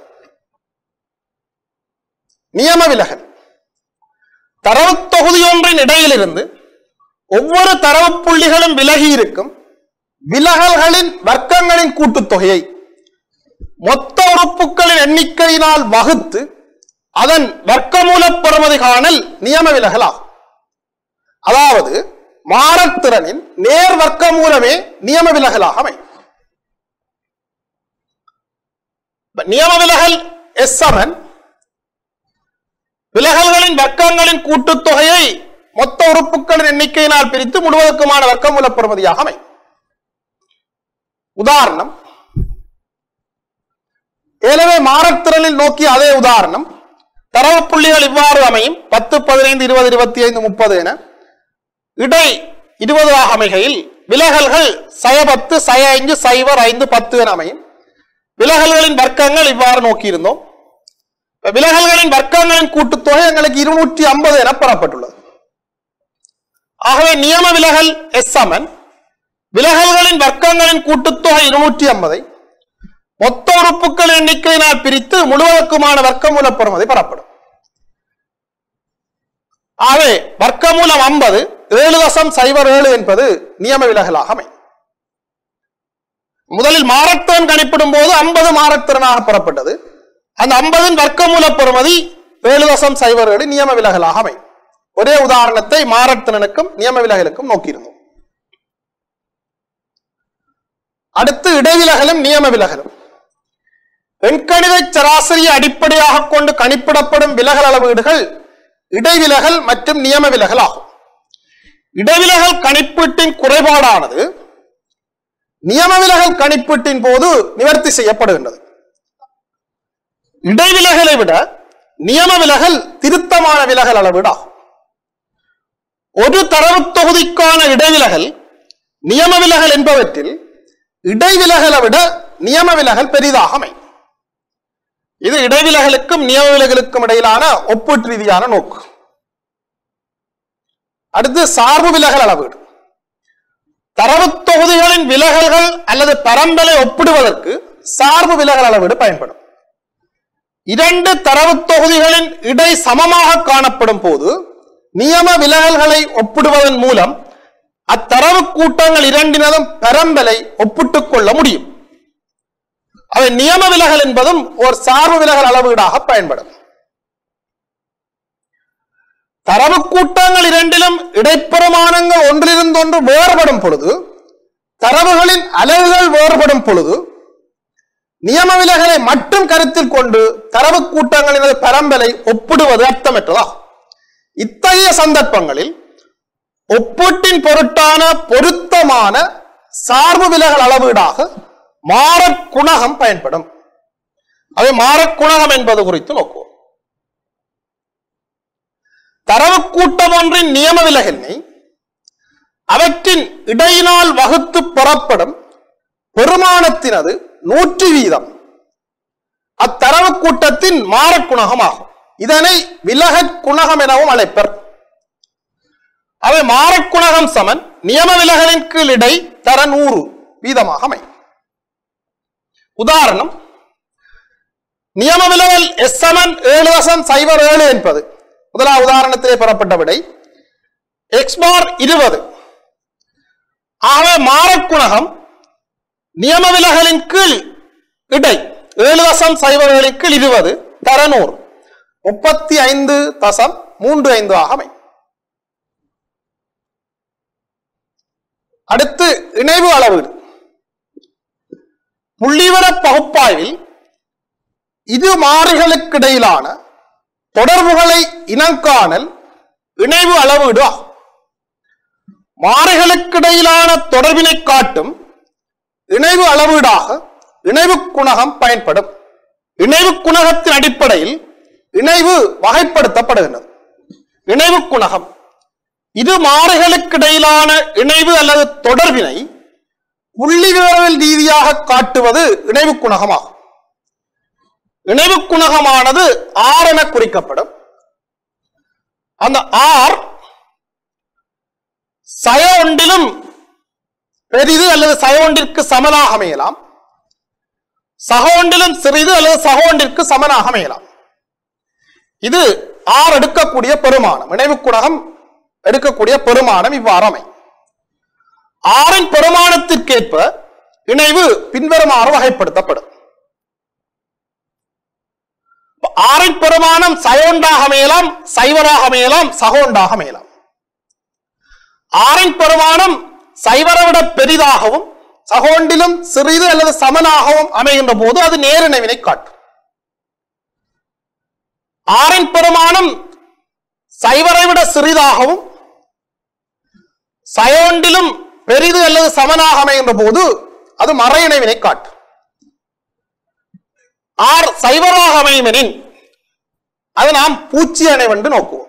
நியம விலகல் தரவு தொகுதி ஒன்றின் இடையிலிருந்து ஒவ்வொரு தரவு புள்ளிகளும் விலகி இருக்கும் விலகல்களின் வர்க்கங்களின் கூட்டுத்தொகையை மொத்த உறுப்புகளின் எண்ணிக்கையினால் வகுத்து அதன் வர்க்கமூல பெறுமதி காணல் நியம விலகல் ஆகும் அதாவது மாறத்திறனின் நேர் வர்க்கமூலமே நியம விலகலாக அமையும் இப்ப நியம விலகல் எஸ் சமன் விலகல்களின் வர்க்கங்களின் கூட்டுத்தொகையை மொத்த உறுப்புகளின் எண்ணிக்கையினால் பிரித்து முழுவதற்குமான வர்க்கமூல பெறுமதியாக அமையும் உதாரணம் எனவே மாறத்திறனில் நோக்கிய அதே உதாரணம் தரவு புள்ளிகள் இவ்வாறு அமையும் பத்து பதினைந்து இருபது இருபத்தி ஐந்து முப்பது என இடை இருபதாக அமைகையில் விலகல்கள் சய பத்து சய ஐந்து சைவர் ஐந்து பத்து என அமையும் விலகல்களின் வர்க்கங்கள் இவ்வாறு நோக்கியிருந்தோம் இப்ப விலகல்களின் வர்க்கங்களின் கூட்டுத்தொகை எங்களுக்கு இருநூற்றி ஐம்பது என பெறப்பட்டுள்ளது ஆகவே நியம விலகல் எஸ் சமன் விலகல்களின் வர்க்கங்களின் கூட்டுத்தொகை இருநூற்றி ஐம்பதை மொத்த உறுப்புகள் எண்ணிக்கையினால் பிரித்து முழுவதற்குமான வர்க்கமூல பெறுமதி பெறப்படும் ஆகவே வர்க்கமூலம் ஐம்பது ஏழு தசம் சைபர் ஏழு என்பது நியம விலகலாக அமையும் முதலில் மாறத்திறன் கணிப்பிடும் போது ஐம்பது மாறத்திறனாக பெறப்பட்டது அந்த ஐம்பதின் வர்க்கமூல பெறுமதி ஏழு தசம் சைபர் ஏழு நியம விலகலாக அமையும் ஒரே உதாரணத்தை மாறத்திறனுக்கும் நியம விலகலுக்கும் நோக்கியிருந்தோம் அடுத்து இடைவிலகலும் நியம விலகலும் எண்கணித சராசரியை அடிப்படையாக கொண்டு கணிப்பிடப்படும் விலகல் அளவீடுகள் இடைவிலகல் மற்றும் நியம விலகல் ஆகும் இடைவிலகல் கணிப்பீட்டின் குறைபாடானது நியம விலகல் கணிப்பீட்டின் போது நிவர்த்தி செய்யப்படுகின்றது இடைவிலகலை விட நியம விலகல் திருத்தமான விலகல் அளவீடாகும் ஒரு தரவு தொகுதிக்கான இடைவிலகல் நியம விலகல் என்பவற்றில் இடைவிலகலை விட நியம விலகல் பெரிதாக அமையும் இது இடைவிலகலுக்கும் நியம விலகலுக்கும் இடையிலான ஒப்பீட்டு ரீதியான நோக்கு அடுத்து சார்பு விலகல் அளவீடு தரவு தொகுதிகளின் விலகல்கள் அல்லது பரம்பலை ஒப்பிடுவதற்கு சார்பு விலகல் அளவீடு பயன்படும் இரண்டு தரவு தொகுதிகளின் இடை சமமாக காணப்படும் போது நியம விலகல்களை ஒப்பிடுவதன் மூலம் அத்தரவு கூட்டங்கள் இரண்டினதும் பரம்பலை ஒப்பிட்டுக் கொள்ள முடியும் அவை நியம விலகல் என்பதும் ஒரு சார்பு விலகல் அளவீடாக பயன்படும் தரவு கூட்டங்கள் இரண்டிலும் இடைப்பெருமானங்கள் ஒன்றிலிருந்து ஒன்று வேறுபடும் பொழுது தரவுகளின் அலகுகள் வேறுபடும் பொழுது நியம விலகலை மட்டும் கருத்தில் கொண்டு தரவு கூட்டங்களினது பரம்பலை ஒப்பிடுவது அர்த்தமற்றதாகும் இத்தகைய சந்தர்ப்பங்களில் ஒப்பீட்டின் பொருட்டான பொருத்தமான சார்பு விலகல் அளவீடாக மாறக் குணகம் பயன்படும் அவை மாறக் குணகம் என்பது குறித்து நோக்குவோம் தரவு கூட்டம் ஒன்றின் நியம விலகலினை அவற்றின் இடையினால் வகுத்து பெறப்படும் பெருமானத்தினது நூற்று வீதம் அத்தரவு கூட்டத்தின் மாறக் குணகம் ஆகும் இதனை விலகற் குணகம் எனவும் அழைப்பர் அவை மாறக் குணகம் சமன் நியம விலகலின் கீழ் இடை தர நூறு வீதமாக அமையும் உதாரணம் நியம விலகல் எஸ் சமன் ஏழு தசம் சைபர் ஏழு என்பது முதலாவது உதாரணத்திலே பெறப்பட்ட விடை எக்ஸ் பார் இருபது ஆகவே மாறக்குணகம் நியம விலகலின் கீழ் இடை ஏழு தசம் சைபர் ஏழின் கீழ் இருபது தரநூறு முப்பத்தி ஐந்து தசம் மூன்று ஐந்து ஆக அமையும் அடுத்து இணைவு அளவீடு புள்ளிவிவர பகுப்பாய்வில் இரு மாறிகளுக்கிடையிலான தொடர்புகளை இனங்காணல் இணைவு அளவீடு ஆகும் மாறிகளுக்கிடையிலான தொடர்பினை காட்டும் இணைவு அளவீடாக இணைவு குணகம் பயன்படும் இணைவு குணகத்தின் அடிப்படையில் இணைவு வகைப்படுத்தப்படுகின்றது இணைவு குணகம் இது மாறிகளுக்கிடையிலான இணைவு அல்லது தொடர்பினை புள்ளி விவரவியல் ரீதியாக காட்டுவது இணைவு குணகமாகும் இணைவு குணகமானது ஆர் என குறிக்கப்படும் அந்த ஆர் சய ஒன்றிலும் பெரிது அல்லது சக ஒன்றிற்கு சமனாக அமையலாம் சக ஒன்றிலும் சிறிது அல்லது சக ஒன்றிற்கு சமனாக அமையலாம் இது ஆர் எடுக்கக்கூடிய பெருமானம் இணைவு குணகம் எடுக்கக்கூடிய பெருமானம் இவ்வாறு அமை ஆறின் பெருமானத்திற்கேற்ப இணைவு பின்வருமாறு வகைப்படுத்தப்படும் இப்ப ஆறின் பெருமானம் சயோண்டாக அமையலாம் சைவராக அமையலாம் சகோண்டாக அமையலாம் ஆறின் பெருமானம் சைவரை விட பெரிதாகவும் சகோண்டிலும் சிறிது அல்லது சமனாகவும் அமைகின்ற போது அது நேரிணைவினை காட்டும் ஆறின் பெருமானம் சைவரை விட சிறிதாகவும் சயோண்டிலும் பெரிது அல்லது சமனாக அமைகின்ற போது அது மறையிணைவினை காட்டும் ஆர் சைவராக அமையுமெனின் அது நாம் பூச்சி அணைவென்று நோக்குவோம்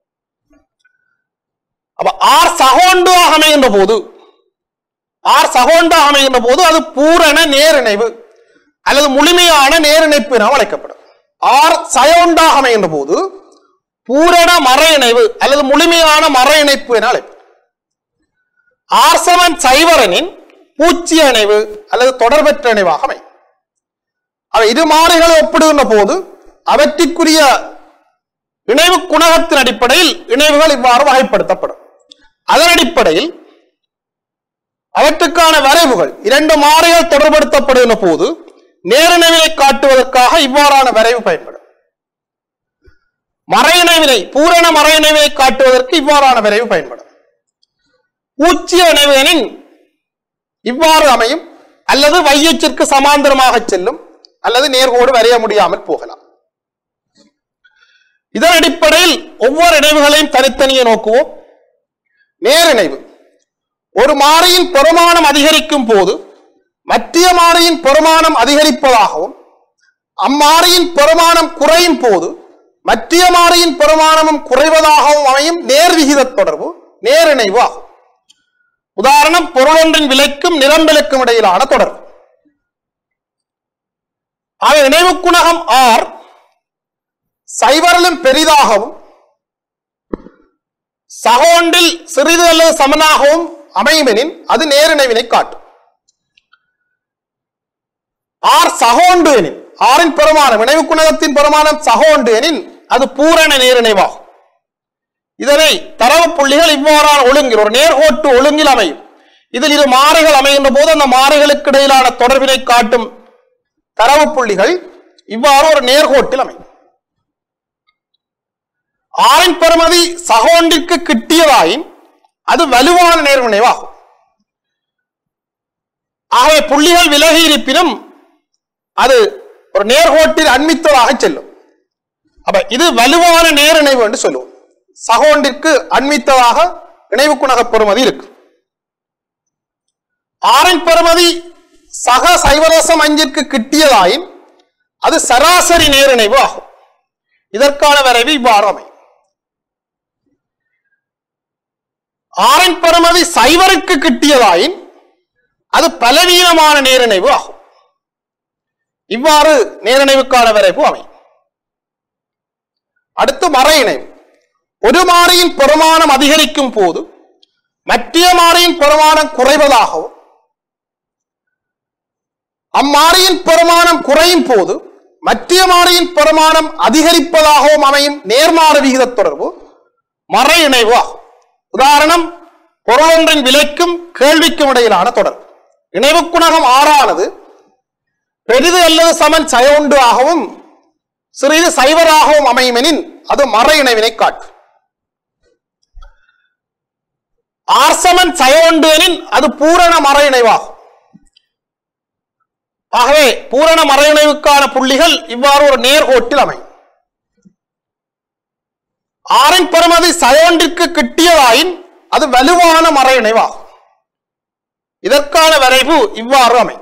அப்ப ஆர் சகோண்டாக அமைகின்ற போது ஆர் சகோண்டாக அமைகின்ற போது அது பூரண நேரிணைவு அல்லது முழுமையான நேரிணைப்பு என அழைக்கப்படும் ஆர் சயோண்டாக அமைகின்ற போது பூரண மர இணைவு அல்லது முழுமையான மர இணைப்பு என அழைப்படும் ஆர்சவன் சைவரனின் பூச்சி இணைவு அல்லது தொடர்பற்ற இணைவாக அமையும் அவை இரு மாறிகளை ஒப்பிடுகின்ற போது அவற்றிற்குரிய இணைவு குணகத்தின் அடிப்படையில் இணைவுகள் இவ்வாறு வகைப்படுத்தப்படும் அதன் அடிப்படையில் அவற்றுக்கான வரைவுகள் இரண்டு மாறிகள் தொடர்படுத்தப்படுகின்ற போது நேரிணைவினை காட்டுவதற்காக இவ்வாறான வரைவு பயன்படும் மறையிணைவினை பூரண மறையிணைவினை காட்டுவதற்கு இவ்வாறான வரைவு பயன்படும் பூச்சிய இணைவினின் இவ்வாறு அமையும் அல்லது வையச்சிற்கு சமாந்தரமாக செல்லும் அல்லது நேர்கோடு வரைய முடியாமல் போகலாம் இதன் அடிப்படையில் ஒவ்வொரு இணைவுகளையும் தனித்தனியே நோக்குவோம் நேரிணைவு ஒரு மாறியின் பெருமானம் அதிகரிக்கும் போது மத்திய மாறியின் பெருமானம் அதிகரிப்பதாகவும் அம்மாறியின் பெருமானம் குறையும் போது மத்திய மாறியின் பெருமானமும் குறைவதாகவும் அமையும் நேர்விகித தொடர்பு நேரிணைவு ஆகும் உதாரணம் பொருளொன்றின் விலைக்கும் நிரம்பலுக்கும் இடையிலான தொடர்பு ஆக இணைவு குணகம் ஆர் சைவரிலும் பெரிதாகவும் சகோண்டில் சிறிது அல்லது சமனாகவும் அமையுமெனின் அது நேரிணைவினை காட்டும் ஆர் சகோண்டு எனின் ஆறின் பெருமானம் இணைவு குணகத்தின் பெருமானம் சகோண்டு எனின் அது பூரண நேரிணைவாகும் இதனை தரவு புள்ளிகள் இவ்வாறான ஒழுங்கில் ஒரு நேர்கோட்டு ஒழுங்கில் அமையும் இதில் இரு மாறிகள் அமைகின்ற போது அந்த மாறிகளுக்கு இடையிலான தொடர்பினை காட்டும் தரவு புள்ளிகள் இவ்வாறு ஒரு நேர்கோட்டில் அமையும் ஆறின் பெறுமதி சகோண்டிற்கு கிட்டியதாயின் அது வலுவான நேர்வினைவாகும் ஆகவே புள்ளிகள் விலகி இருப்பினும் அது ஒரு நேர்கோட்டில் அண்மித்ததாக செல்லும் அப்ப இது வலுவான நேரிணைவு என்று சொல்லுவோம் சகோண்டிற்கு அண்மித்ததாக இணைவு குணக பெறுமதி இருக்கு ஆறின் பெறுமதி சக சைவரசம் அஞ்சிற்கு கிட்டியதாயின் அது சராசரி நேரிணைவு ஆகும் இதற்கான வரைவு இவ்வாறு அமையும் ஆறின் பெறுமதி சைவருக்கு கிட்டியதாயின் அது பலவீனமான நேரிணைவு ஆகும் இவ்வாறு நேரிணைவுக்கான வரைவு அமையும் அடுத்து மறை இணைவு ஒரு மாறியின் பெருமானம் அதிகரிக்கும் போது மற்ற மாறியின் பெருமானம் குறைவதாகவும் அம்மாறியின் பெருமானம் குறையும் போது மற்ற மாறியின் பெருமானம் அதிகரிப்பதாகவும் அமையும் நேர்மாறு விகித தொடர்பு மறை இணைவு ஆகும் உதாரணம் பொருளொன்றின் விலைக்கும் கேள்விக்கும் இடையிலான தொடர்பு இணைவு குணகம் ஆறானது பெரிது அல்லது சமன் சயோண்டு ஆகவும் சிறிது சைவராகவும் அமையுமெனின் அது மறை இணைவினை காட்டும் ஆர்சமன் சயோண்டு எனின் அது பூரண மறை இணைவாகும் ஆகவே பூரண மறை இணைவுக்கான புள்ளிகள் இவ்வாறு ஒரு நேர்கோட்டில் அமையும் ஆறின் பெறுமதி சயோண்டிற்கு கிட்டியதாயின் அது வலுவான மறை இணைவாகும் இதற்கான வரைவு இவ்வாறு அமையும்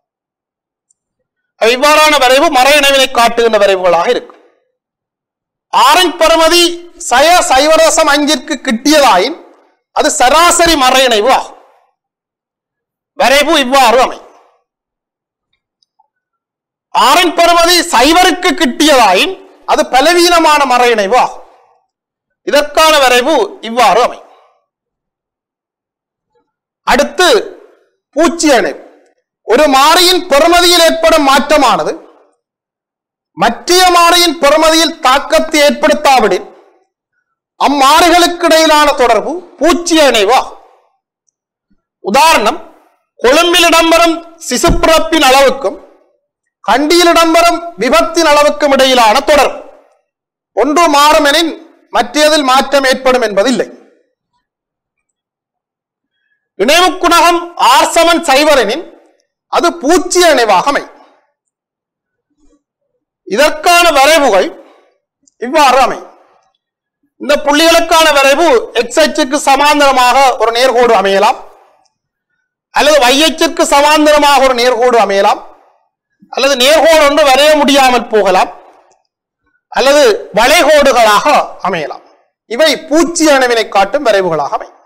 இவ்வாறான வரைவு மறை இணைவினை காட்டுகின்ற வரைவுகளாக இருக்கும் ஆறின் பெறுமதி சய சைவரசம் அஞ்சிற்கு கிட்டியதாயின் அது சராசரி மறை இணைவு ஆகும் வரைவு இவ்வாறு அமை ஆறின் பெறுமதி சைவருக்கு கிட்டியதாயின் அது பலவீனமான மர இணைவு ஆகும் இதற்கான வரைவு இவ்வாறு அமை அடுத்து பூச்சிய இணைவு ஒரு மாறியின் பெறுமதியில் ஏற்படும் மாற்றமானது மற்றைய மாறியின் பெறுமதியில் தாக்கத்தை ஏற்படுத்தாவிடின் அம்மாறுகளுக்கு இடையிலான தொடர்பு பூச்சிய இணைவு ஆகும் உதாரணம் கொழும்பில் இடம்பெறும் சிசுப்பிறப்பின் அளவுக்கும் கண்டியில் இடம்பெறும் விபத்தின் அளவுக்கும் இடையிலான தொடர்பு ஒன்று மாறும் எனின் மற்றதில் மாற்றம் ஏற்படும் என்பதில்லை இணைவு குணகம் ஆர் சமன் சைவர் எனின் அது பூச்சிய இணைவாக அமை இதற்கான வரைவுகள் இவ்வாறு அமை இந்த புள்ளிகளுக்கான வரைவு எக்ஸ் அச்சுக்கு சமாந்தரமாக ஒரு நேர்கோடு அமையலாம் அல்லது y அச்சுக்கு சமாந்தரமாக ஒரு நேர்கோடு அமையலாம் அல்லது நேர்கோடு ஒன்று வரைய முடியாமல் போகலாம் அல்லது வளைகோடுகளாக அமையலாம் இவை பூச்சி அணுவினை காட்டும் வரைவுகளாக அமை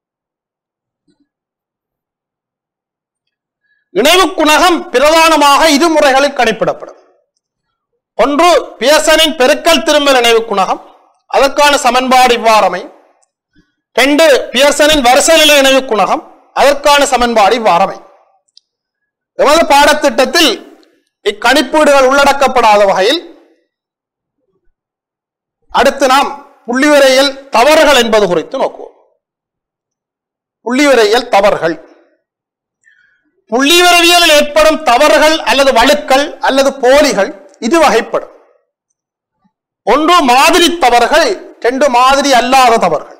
இணைவு குணகம் பிரதானமாக இரு முறைகளில் கணிப்பிடப்படும் ஒன்று பியர்சனின் பெருக்கல் திரும்பல் இணைவு குணகம் அதற்கான சமன்பாடு இவ்வாறு அமையும் ரெண்டு பியர்சனின் வரிசைநிலை இணைவு குணகம் அதற்கான சமன்பாடு இவ்வாறு அமையும் எமது பாடத்திட்டத்தில் இக்கணிப்பீடுகள் உள்ளடக்கப்படாத வகையில் அடுத்து நாம் புள்ளிவிரையில் தவறுகள் என்பது குறித்து நோக்குவோம் புள்ளிவிரையில் தவறுகள் புள்ளிவிரவியலில் ஏற்படும் தவறுகள் அல்லது வழுக்கள் அல்லது போலிகள் இது வகைப்படும் ஒன்று மாதிரி தவறுகள் ரெண்டு மாதிரி அல்லாத தவறுகள்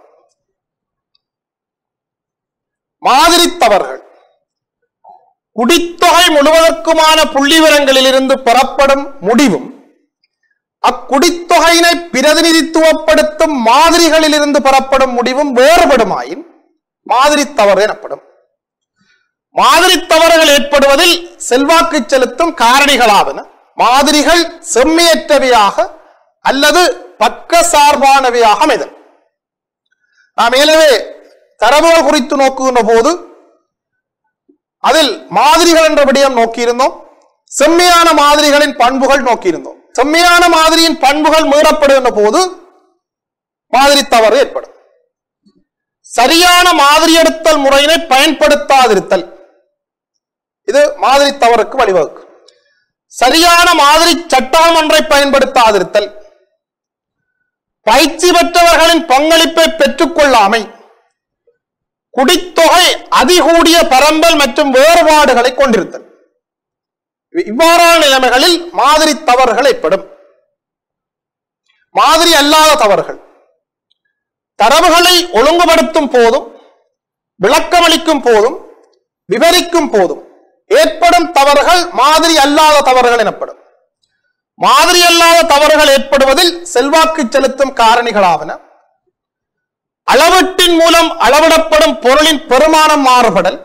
மாதிரி தவறுகள் குடித்தொகை முழுவதற்குமான புள்ளிவிவரங்களிலிருந்து பெறப்படும் முடிவும் அக்குடித்தொகையினை பிரதிநிதித்துவப்படுத்தும் மாதிரிகளிலிருந்து பெறப்படும் முடிவும் வேறுபடுமாயின் மாதிரி தவறு எனப்படும் மாதிரி தவறுகள் ஏற்படுவதில் செல்வாக்கு செலுத்தும் காரணிகளாவன மாதிரிகள் செம்மையற்றவையாக அல்லது பக்க சார்பானவையாக அமைதல் நாம் ஏற்கனவே தரவுகள் குறித்து நோக்குகின்ற போது அதில் மாதிரிகள் என்ற விடயம் நோக்கியிருந்தோம் செம்மையான மாதிரிகளின் பண்புகள் நோக்கியிருந்தோம் செம்மையான மாதிரியின் பண்புகள் மீறப்படுகின்ற போது மாதிரி தவறு ஏற்படும் சரியான மாதிரி எடுத்தல் முறையினை பயன்படுத்தாதிருத்தல் இது மாதிரி தவறுக்கு வழிவகுக்கும் சரியான மாதிரி சட்டம் ஒன்றை பயன்படுத்தாதிருத்தல் பயிற்சி பெற்றவர்களின் பங்களிப்பை பெற்றுக்கொள்ளாமை குடித்தொகை அதிகூடிய பரம்பல் மற்றும் வேறுபாடுகளை கொண்டிருத்தல் இவ்வாறான நிலைமைகளில் மாதிரி தவறுகள் ஏற்படும் மாதிரி அல்லாத தவறுகள் தரவுகளை ஒழுங்குபடுத்தும் போதும் விளக்கமளிக்கும் போதும் விவரிக்கும் போதும் ஏற்படும் தவறுகள் மாதிரி அல்லாத தவறுகள் எனப்படும் மாதிரி அல்லாத தவறுகள் ஏற்படுவதில் செல்வாக்கு செலுத்தும் காரணிகளாவன அளவீட்டின் மூலம் அளவிடப்படும் பொருளின் பெருமானம் மாறுபடல்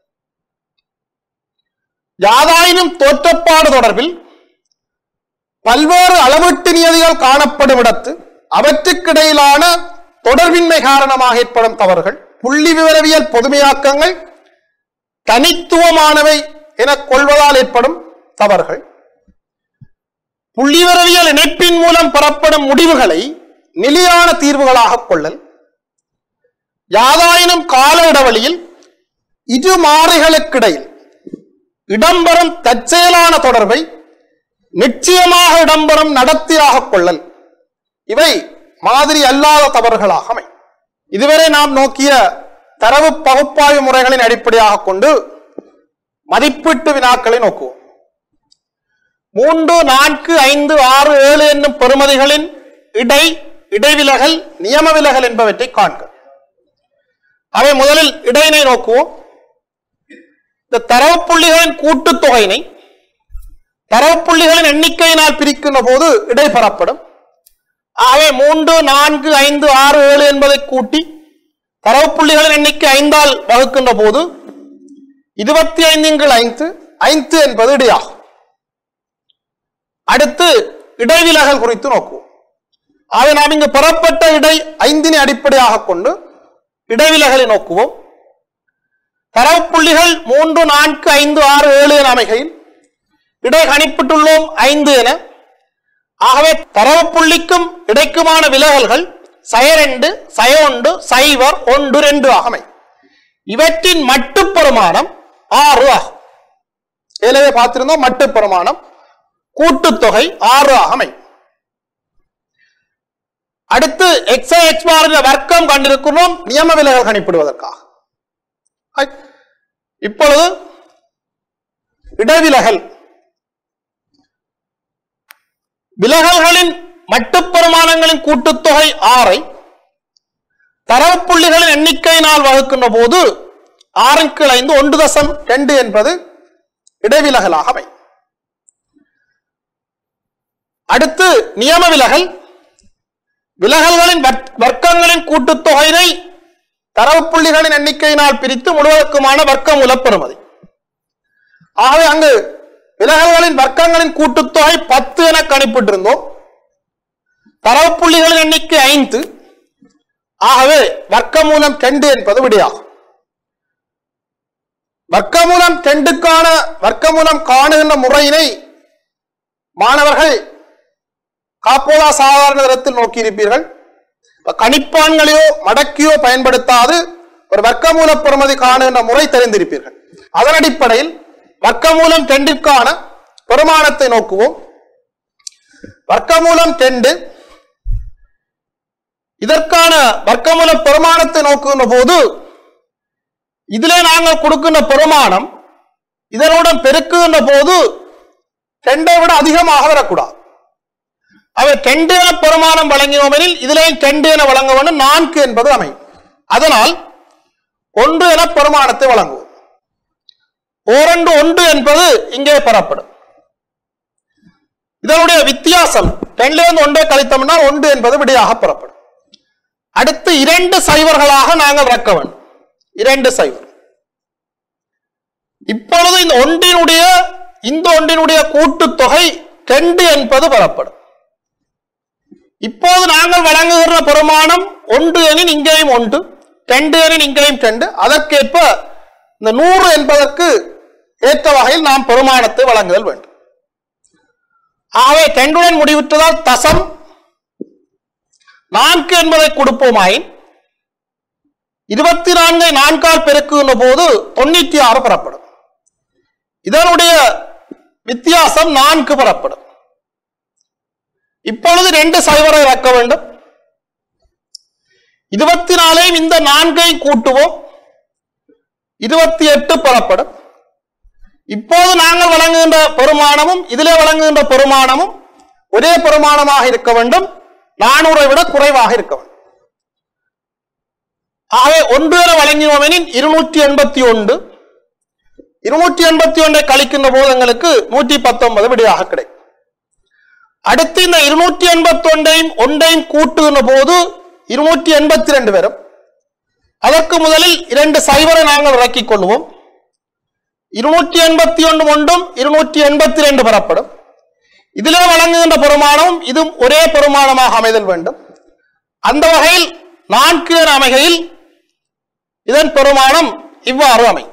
யாதாயினும் தோற்றப்பாடு தொடர்பில் பல்வேறு அளவீட்டு நியதிகள் காணப்படும் இடத்து அவற்றுக்கிடையிலான தொடர்பின்மை காரணமாக ஏற்படும் தவறுகள் புள்ளி விவரவியல் பொதுமையாக்கங்கள் தனித்துவமானவை என கொள்வதால் ஏற்படும் தவறுகள் புள்ளிவிரவியல் இணைப்பின் மூலம் பெறப்படும் முடிவுகளை நிலையான தீர்வுகளாக கொள்ளல் யாதாயினும் கால இடைவெளியில் இரு மாறிகளுக்கிடையில் இடம்பெறும் தற்செயலான தொடர்பை நிச்சயமாக இடம்பெறும் நடத்தியாக கொள்ளல் இவை மாதிரி அல்லாத தவறுகளாக அமை இதுவரை நாம் நோக்கிய தரவு பகுப்பாய்வு முறைகளின் அடிப்படையாக கொண்டு மதிப்பீட்டு வினாக்களை நோக்குவோம் மூன்று நான்கு ஐந்து ஆறு ஏழு என்னும் பெறுமதிகளின் இடை இடைவிலகல் நியம விலகல் என்பவற்றை காண்க அவை முதலில் இடையினை நோக்குவோம் இந்த தரவு புள்ளிகளின் கூட்டுத்தொகையினை தரவு புள்ளிகளின் எண்ணிக்கையினால் பிரிக்கின்ற போது இடை பெறப்படும் ஆகவே மூன்று நான்கு ஐந்து ஆறு ஏழு என்பதை கூட்டி தரவு புள்ளிகளின் எண்ணிக்கை ஐந்தால் வகுக்கின்ற போது இருபத்தி ஐந்து ஐந்து ஐந்து என்பது இடையாகும் அடுத்து இடைவிலகல் குறித்து நோக்குவோம் ஆக நாம் இங்கு பெறப்பட்ட இடை ஐந்தினை அடிப்படையாக கொண்டு இடைவிலகலை நோக்குவோம் தரவு புள்ளிகள் மூன்று நான்கு ஐந்து ஆறு ஏழு என அமைகையில் இடை கணிப்பிட்டுள்ளோம் ஐந்து என ஆகவே தரவு புள்ளிக்கும் இடைக்குமான விலகல்கள் சய ரெண்டு சய ஒன்று சைவர் ஒன்று ரெண்டு ஆகமை இவற்றின் மட்டு பெருமானம் ஆறு ஆகும் ஏற்கனவே பார்த்திருந்தோம் மட்டு பெருமானம் கூட்டுத்தொகை ஆறு ஆகமை அடுத்து எக்ஸ் எக்ஸ் பாரின் வர்க்கம் கண்டிருக்கிறோம் நியம விலகல் கணிப்பிடுவதற்காக ஐ, இப்பொழுது இடைவிலகல் விலகல்களின் மட்டுப்பெருமானங்களின் கூட்டுத்தொகை ஆறை தரவு புள்ளிகளின் எண்ணிக்கையினால் வகுக்கின்ற போது ஆறின் கீழ் ஐந்து ஒன்று தசம் ரெண்டு என்பது இடைவிலகலாக அமையும் அடுத்து நியம விலகல் விலகல்களின் வர்க்- வர்க்கங்களின் கூட்டுத்தொகையினை தரவு புள்ளிகளின் எண்ணிக்கையினால் பிரித்து முழுவதற்குமான வர்க்க மூலப்பெறுமதி ஆகவே அங்கு விலகல்களின் வர்க்கங்களின் கூட்டுத்தொகை பத்து என கணிப்பிட்டிருந்தோம் தரவு புள்ளிகளின் எண்ணிக்கை ஐந்து ஆகவே வர்க்கமூலம் ரெண்டு என்பது விடையாகும் வர்க்கமூலம் ரெண்டுக்கான வர்க்கமூலம் காணுகின்ற முறையினை மாணவர்கள் காப்போதா சாதாரண தரத்தில் நோக்கியிருப்பீர்கள் இப்ப கணிப்பான்களையோ மடக்கியோ பயன்படுத்தாது ஒரு வர்க்கமூல பெறுமதி காணுகின்ற முறை தெரிந்திருப்பீர்கள் அதன் அடிப்படையில் வர்க்கமூலம் ரெண்டிற்கான பெருமானத்தை நோக்குவோம் வர்க்கமூலம் ரெண்டு இதற்கான வர்க்கமூல பெருமானத்தை நோக்குகின்ற போது இதிலே நாங்கள் கொடுக்கின்ற பெருமானம் இதனுடன் பெருக்குகின்ற போது ரெண்டை விட அதிகமாக வரக்கூடாது அவை ரெண்டு என பெருமானம் வழங்கினோமெனில் இதிலே ரெண்டு என வழங்க வேண்டும் நான்கு என்பது அமையும் அதனால் ஒன்று என பெருமானத்தை வழங்குவோம் ஓரண்டு ஒன்று என்பது இங்கே பெறப்படும் இதனுடைய வித்தியாசம் ரெண்டிலிருந்து ஒன்றை கழித்தோம்னா ஒன்று என்பது விடையாக பெறப்படும் அடுத்து இரண்டு சைவர்களாக நாங்கள் ரக்க வேண்டும் இரண்டு சைவர் இப்பொழுது இந்த ஒன்றினுடைய இந்த ஒன்றினுடைய கூட்டுத்தொகை ரெண்டு என்பது பெறப்படும் இப்போது நாங்கள் வழங்குகிற பெருமானம் ஒன்று எனின் இங்கேயும் ஒன்று ரெண்டு எனின் இங்கேயும் ரெண்டு அதற்கேற்ப இந்த நூறு என்பதற்கு ஏற்ற வகையில் நாம் பெருமானத்தை வழங்குதல் வேண்டும் ஆகவே ரெண்டுடன் முடிவுற்றதால் தசம் நான்கு என்பதை கொடுப்போமாயின் இருபத்தி நான்கை நான்கால் பெருக்குகின்ற போது தொண்ணூற்றி ஆறு பெறப்படும் இதனுடைய வித்தியாசம் நான்கு பெறப்படும் இப்பொழுது ரெண்டு சைவரை இறக்க வேண்டும் இருபத்தி நாலையும் இந்த நான்கை கூட்டுவோம் இருபத்தி எட்டு பெறப்படும் இப்போது நாங்கள் வழங்குகின்ற பெருமானமும் இதிலே வழங்குகின்ற பெருமானமும் ஒரே பெருமானமாக இருக்க வேண்டும் நானூறை விட குறைவாக இருக்க வேண்டும் ஆகவே ஒன்று என வழங்கினோம் எனில் இருநூற்றி எண்பத்தி ஒன்று இருநூற்றி எண்பத்தி ஒன்றை கழிக்கின்ற போது எங்களுக்கு நூற்றி பத்தொன்பது விடையாக கிடைக்கும் அடுத்து இந்த இருநூற்றி எண்பத்தி ஒன்றையும் ஒன்றையும் கூட்டுகின்ற போது இருநூற்றி எண்பத்தி ரெண்டு வரும் அதற்கு முதலில் இரண்டு சைவரை நாங்கள் இறக்கிக் கொள்வோம் இருநூற்றி எண்பத்தி ஒன்று ஒன்றும் இருநூற்றி எண்பத்தி ரெண்டு பெறப்படும் இதிலே வழங்குகின்ற பெருமானம் இதுவும் ஒரே பெருமானமாக அமைதல் வேண்டும் அந்த வகையில் நான்கு என அமைகையில் இதன் பெருமானம் இவ்வாறு அமையும்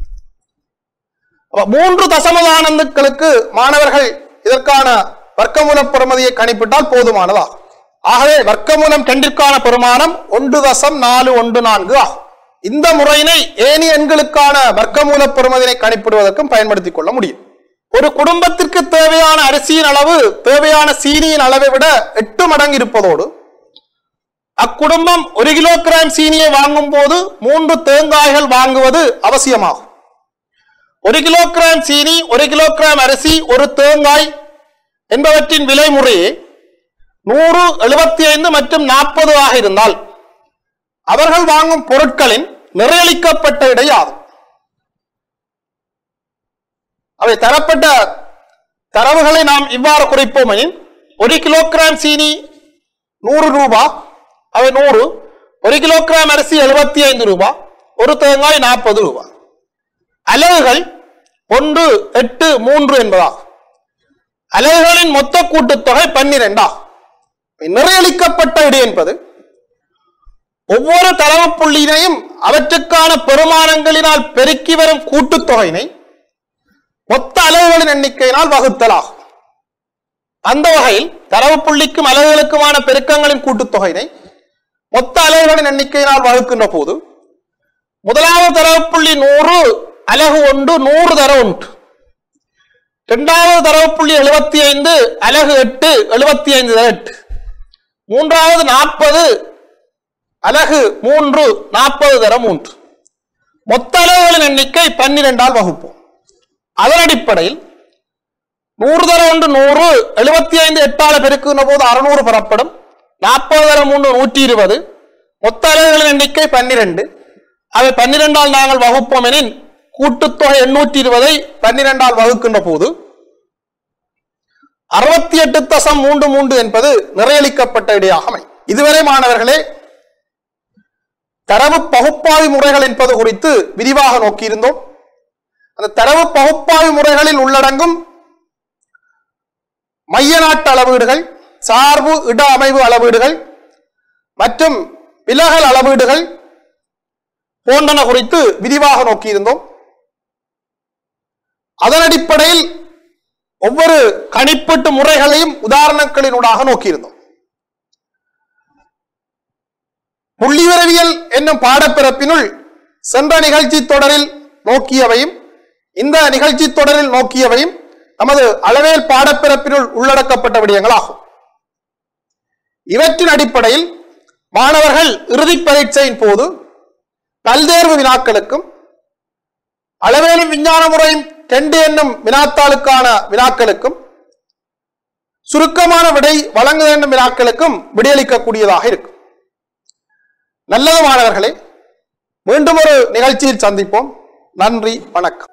அப்ப மூன்று தசமதானந்துக்களுக்கு மாணவர்கள் இதற்கான வர்க்கமூல பெறுமதியை கணிப்பிட்டால் போதுமானதாகும் ஆகவே வர்க்கமூலம் ரெண்டிற்கான பெருமானம் ஒன்று தசம் நாலு ஒன்று நான்கு ஆகும் இந்த முறையினை ஏனி எண்களுக்கான வர்க்கமூல பெறுமதியை கணிப்பிடுவதற்கும் பயன்படுத்திக் கொள்ள முடியும் ஒரு குடும்பத்திற்கு தேவையான அரிசியின் அளவு தேவையான சீனியின் அளவை விட எட்டு மடங்கு இருப்பதோடு அக்குடும்பம் ஒரு கிலோகிராம் சீனியை வாங்கும் போது மூன்று தேங்காய்கள் வாங்குவது அவசியமாகும் ஒரு கிலோகிராம் சீனி ஒரு கிலோகிராம் அரிசி ஒரு தேங்காய் என்பவற்றின் விலை முறையே நூறு எழுபத்தி ஐந்து மற்றும் நாற்பது ஆக இருந்தால் அவர்கள் வாங்கும் பொருட்களின் நிறையளிக்கப்பட்ட இடை ஆகும் அவை தரப்பட்ட தரவுகளை நாம் இவ்வாறு குறிப்போம் எனில் ஒரு கிலோகிராம் சீனி நூறு ரூபா அவை நூறு ஒரு கிலோகிராம் அரிசி எழுபத்தி ஐந்து ரூபா ஒரு தேங்காய் நாற்பது ரூபா அலகுகள் ஒன்று எட்டு மூன்று என்பதாகும் அலகுகளின் மொத்த கூட்டுத்தொகை பன்னிரெண்டா நிறையளிக்கப்பட்ட இடு என்பது ஒவ்வொரு தரவு புள்ளியினையும் அவற்றுக்கான பெருமானங்களினால் பெருக்கி வரும் கூட்டுத்தொகையினை மொத்த அளவுகளின் எண்ணிக்கையினால் வகுத்தலாகும் அந்த வகையில் தரவு புள்ளிக்கும் அலகுகளுக்குமான பெருக்கங்களின் கூட்டுத்தொகையினை மொத்த அலகுகளின் எண்ணிக்கையினால் வகுக்கின்ற போது முதலாவது தரவு புள்ளி நூறு அலகு ஒன்று நூறு தர ஒன்று இரண்டாவது தரவு புள்ளி எழுபத்தி ஐந்து அலகு எட்டு எழுபத்தி ஐந்து தர எட்டு மூன்றாவது நாற்பது அலகு மூன்று நாற்பது தர மூன்று மொத்த அலகுகளின் எண்ணிக்கை பன்னிரெண்டால் வகுப்போம் அதன் அடிப்படையில் நூறு தர ஒன்று நூறு எழுபத்தி ஐந்து எட்டால பெருக்குகின்ற போது அறுநூறு பெறப்படும் நாற்பது தர மூன்று நூற்றி இருபது மொத்த அலகுகளின் எண்ணிக்கை பன்னிரண்டு அவை பன்னிரெண்டால் நாங்கள் வகுப்போம் எனின் கூட்டுத்தொகை எண்ணூற்றி இருபதை பன்னிரெண்டால் வகுக்கின்ற போது அறுபத்தி எட்டு தசம் மூன்று மூன்று என்பது நிறையளிக்கப்பட்ட இடையாக அமையும் இதுவரை மாணவர்களே தரவு பகுப்பாய்வு முறைகள் என்பது குறித்து விரிவாக நோக்கியிருந்தோம் அந்த தரவு பகுப்பாய்வு முறைகளில் உள்ளடங்கும் மைய நாட்டு அளவீடுகள் சார்பு இட அமைவு அளவீடுகள் மற்றும் விலகல் அளவீடுகள் போன்றன குறித்து விரிவாக நோக்கியிருந்தோம் அதன் அடிப்படையில் ஒவ்வொரு கணிப்பீட்டு முறைகளையும் உதாரணங்களினூடாக நோக்கியிருந்தோம் புள்ளிவிரவியல் என்னும் பாடப்பிறப்பினுள் சென்ற நிகழ்ச்சி தொடரில் நோக்கியவையும் இந்த நிகழ்ச்சி தொடரில் நோக்கியவையும் நமது அளவேல் பாடப்பிறப்பினுள் உள்ளடக்கப்பட்ட விடயங்களாகும் இவற்றின் அடிப்படையில் மாணவர்கள் இறுதிப் பரீட்சையின் போது பல்தேர்வு வினாக்களுக்கும் அளவேலும் விஞ்ஞான முறையும் ரெண்டு என்னும் வினாத்தாளுக்கான வினாக்களுக்கும் சுருக்கமான விடை வழங்க வேண்டும் வினாக்களுக்கும் விடையளிக்கக்கூடியதாக இருக்கும் நல்லது மாணவர்களே மீண்டும் ஒரு நிகழ்ச்சியில் சந்திப்போம் நன்றி வணக்கம்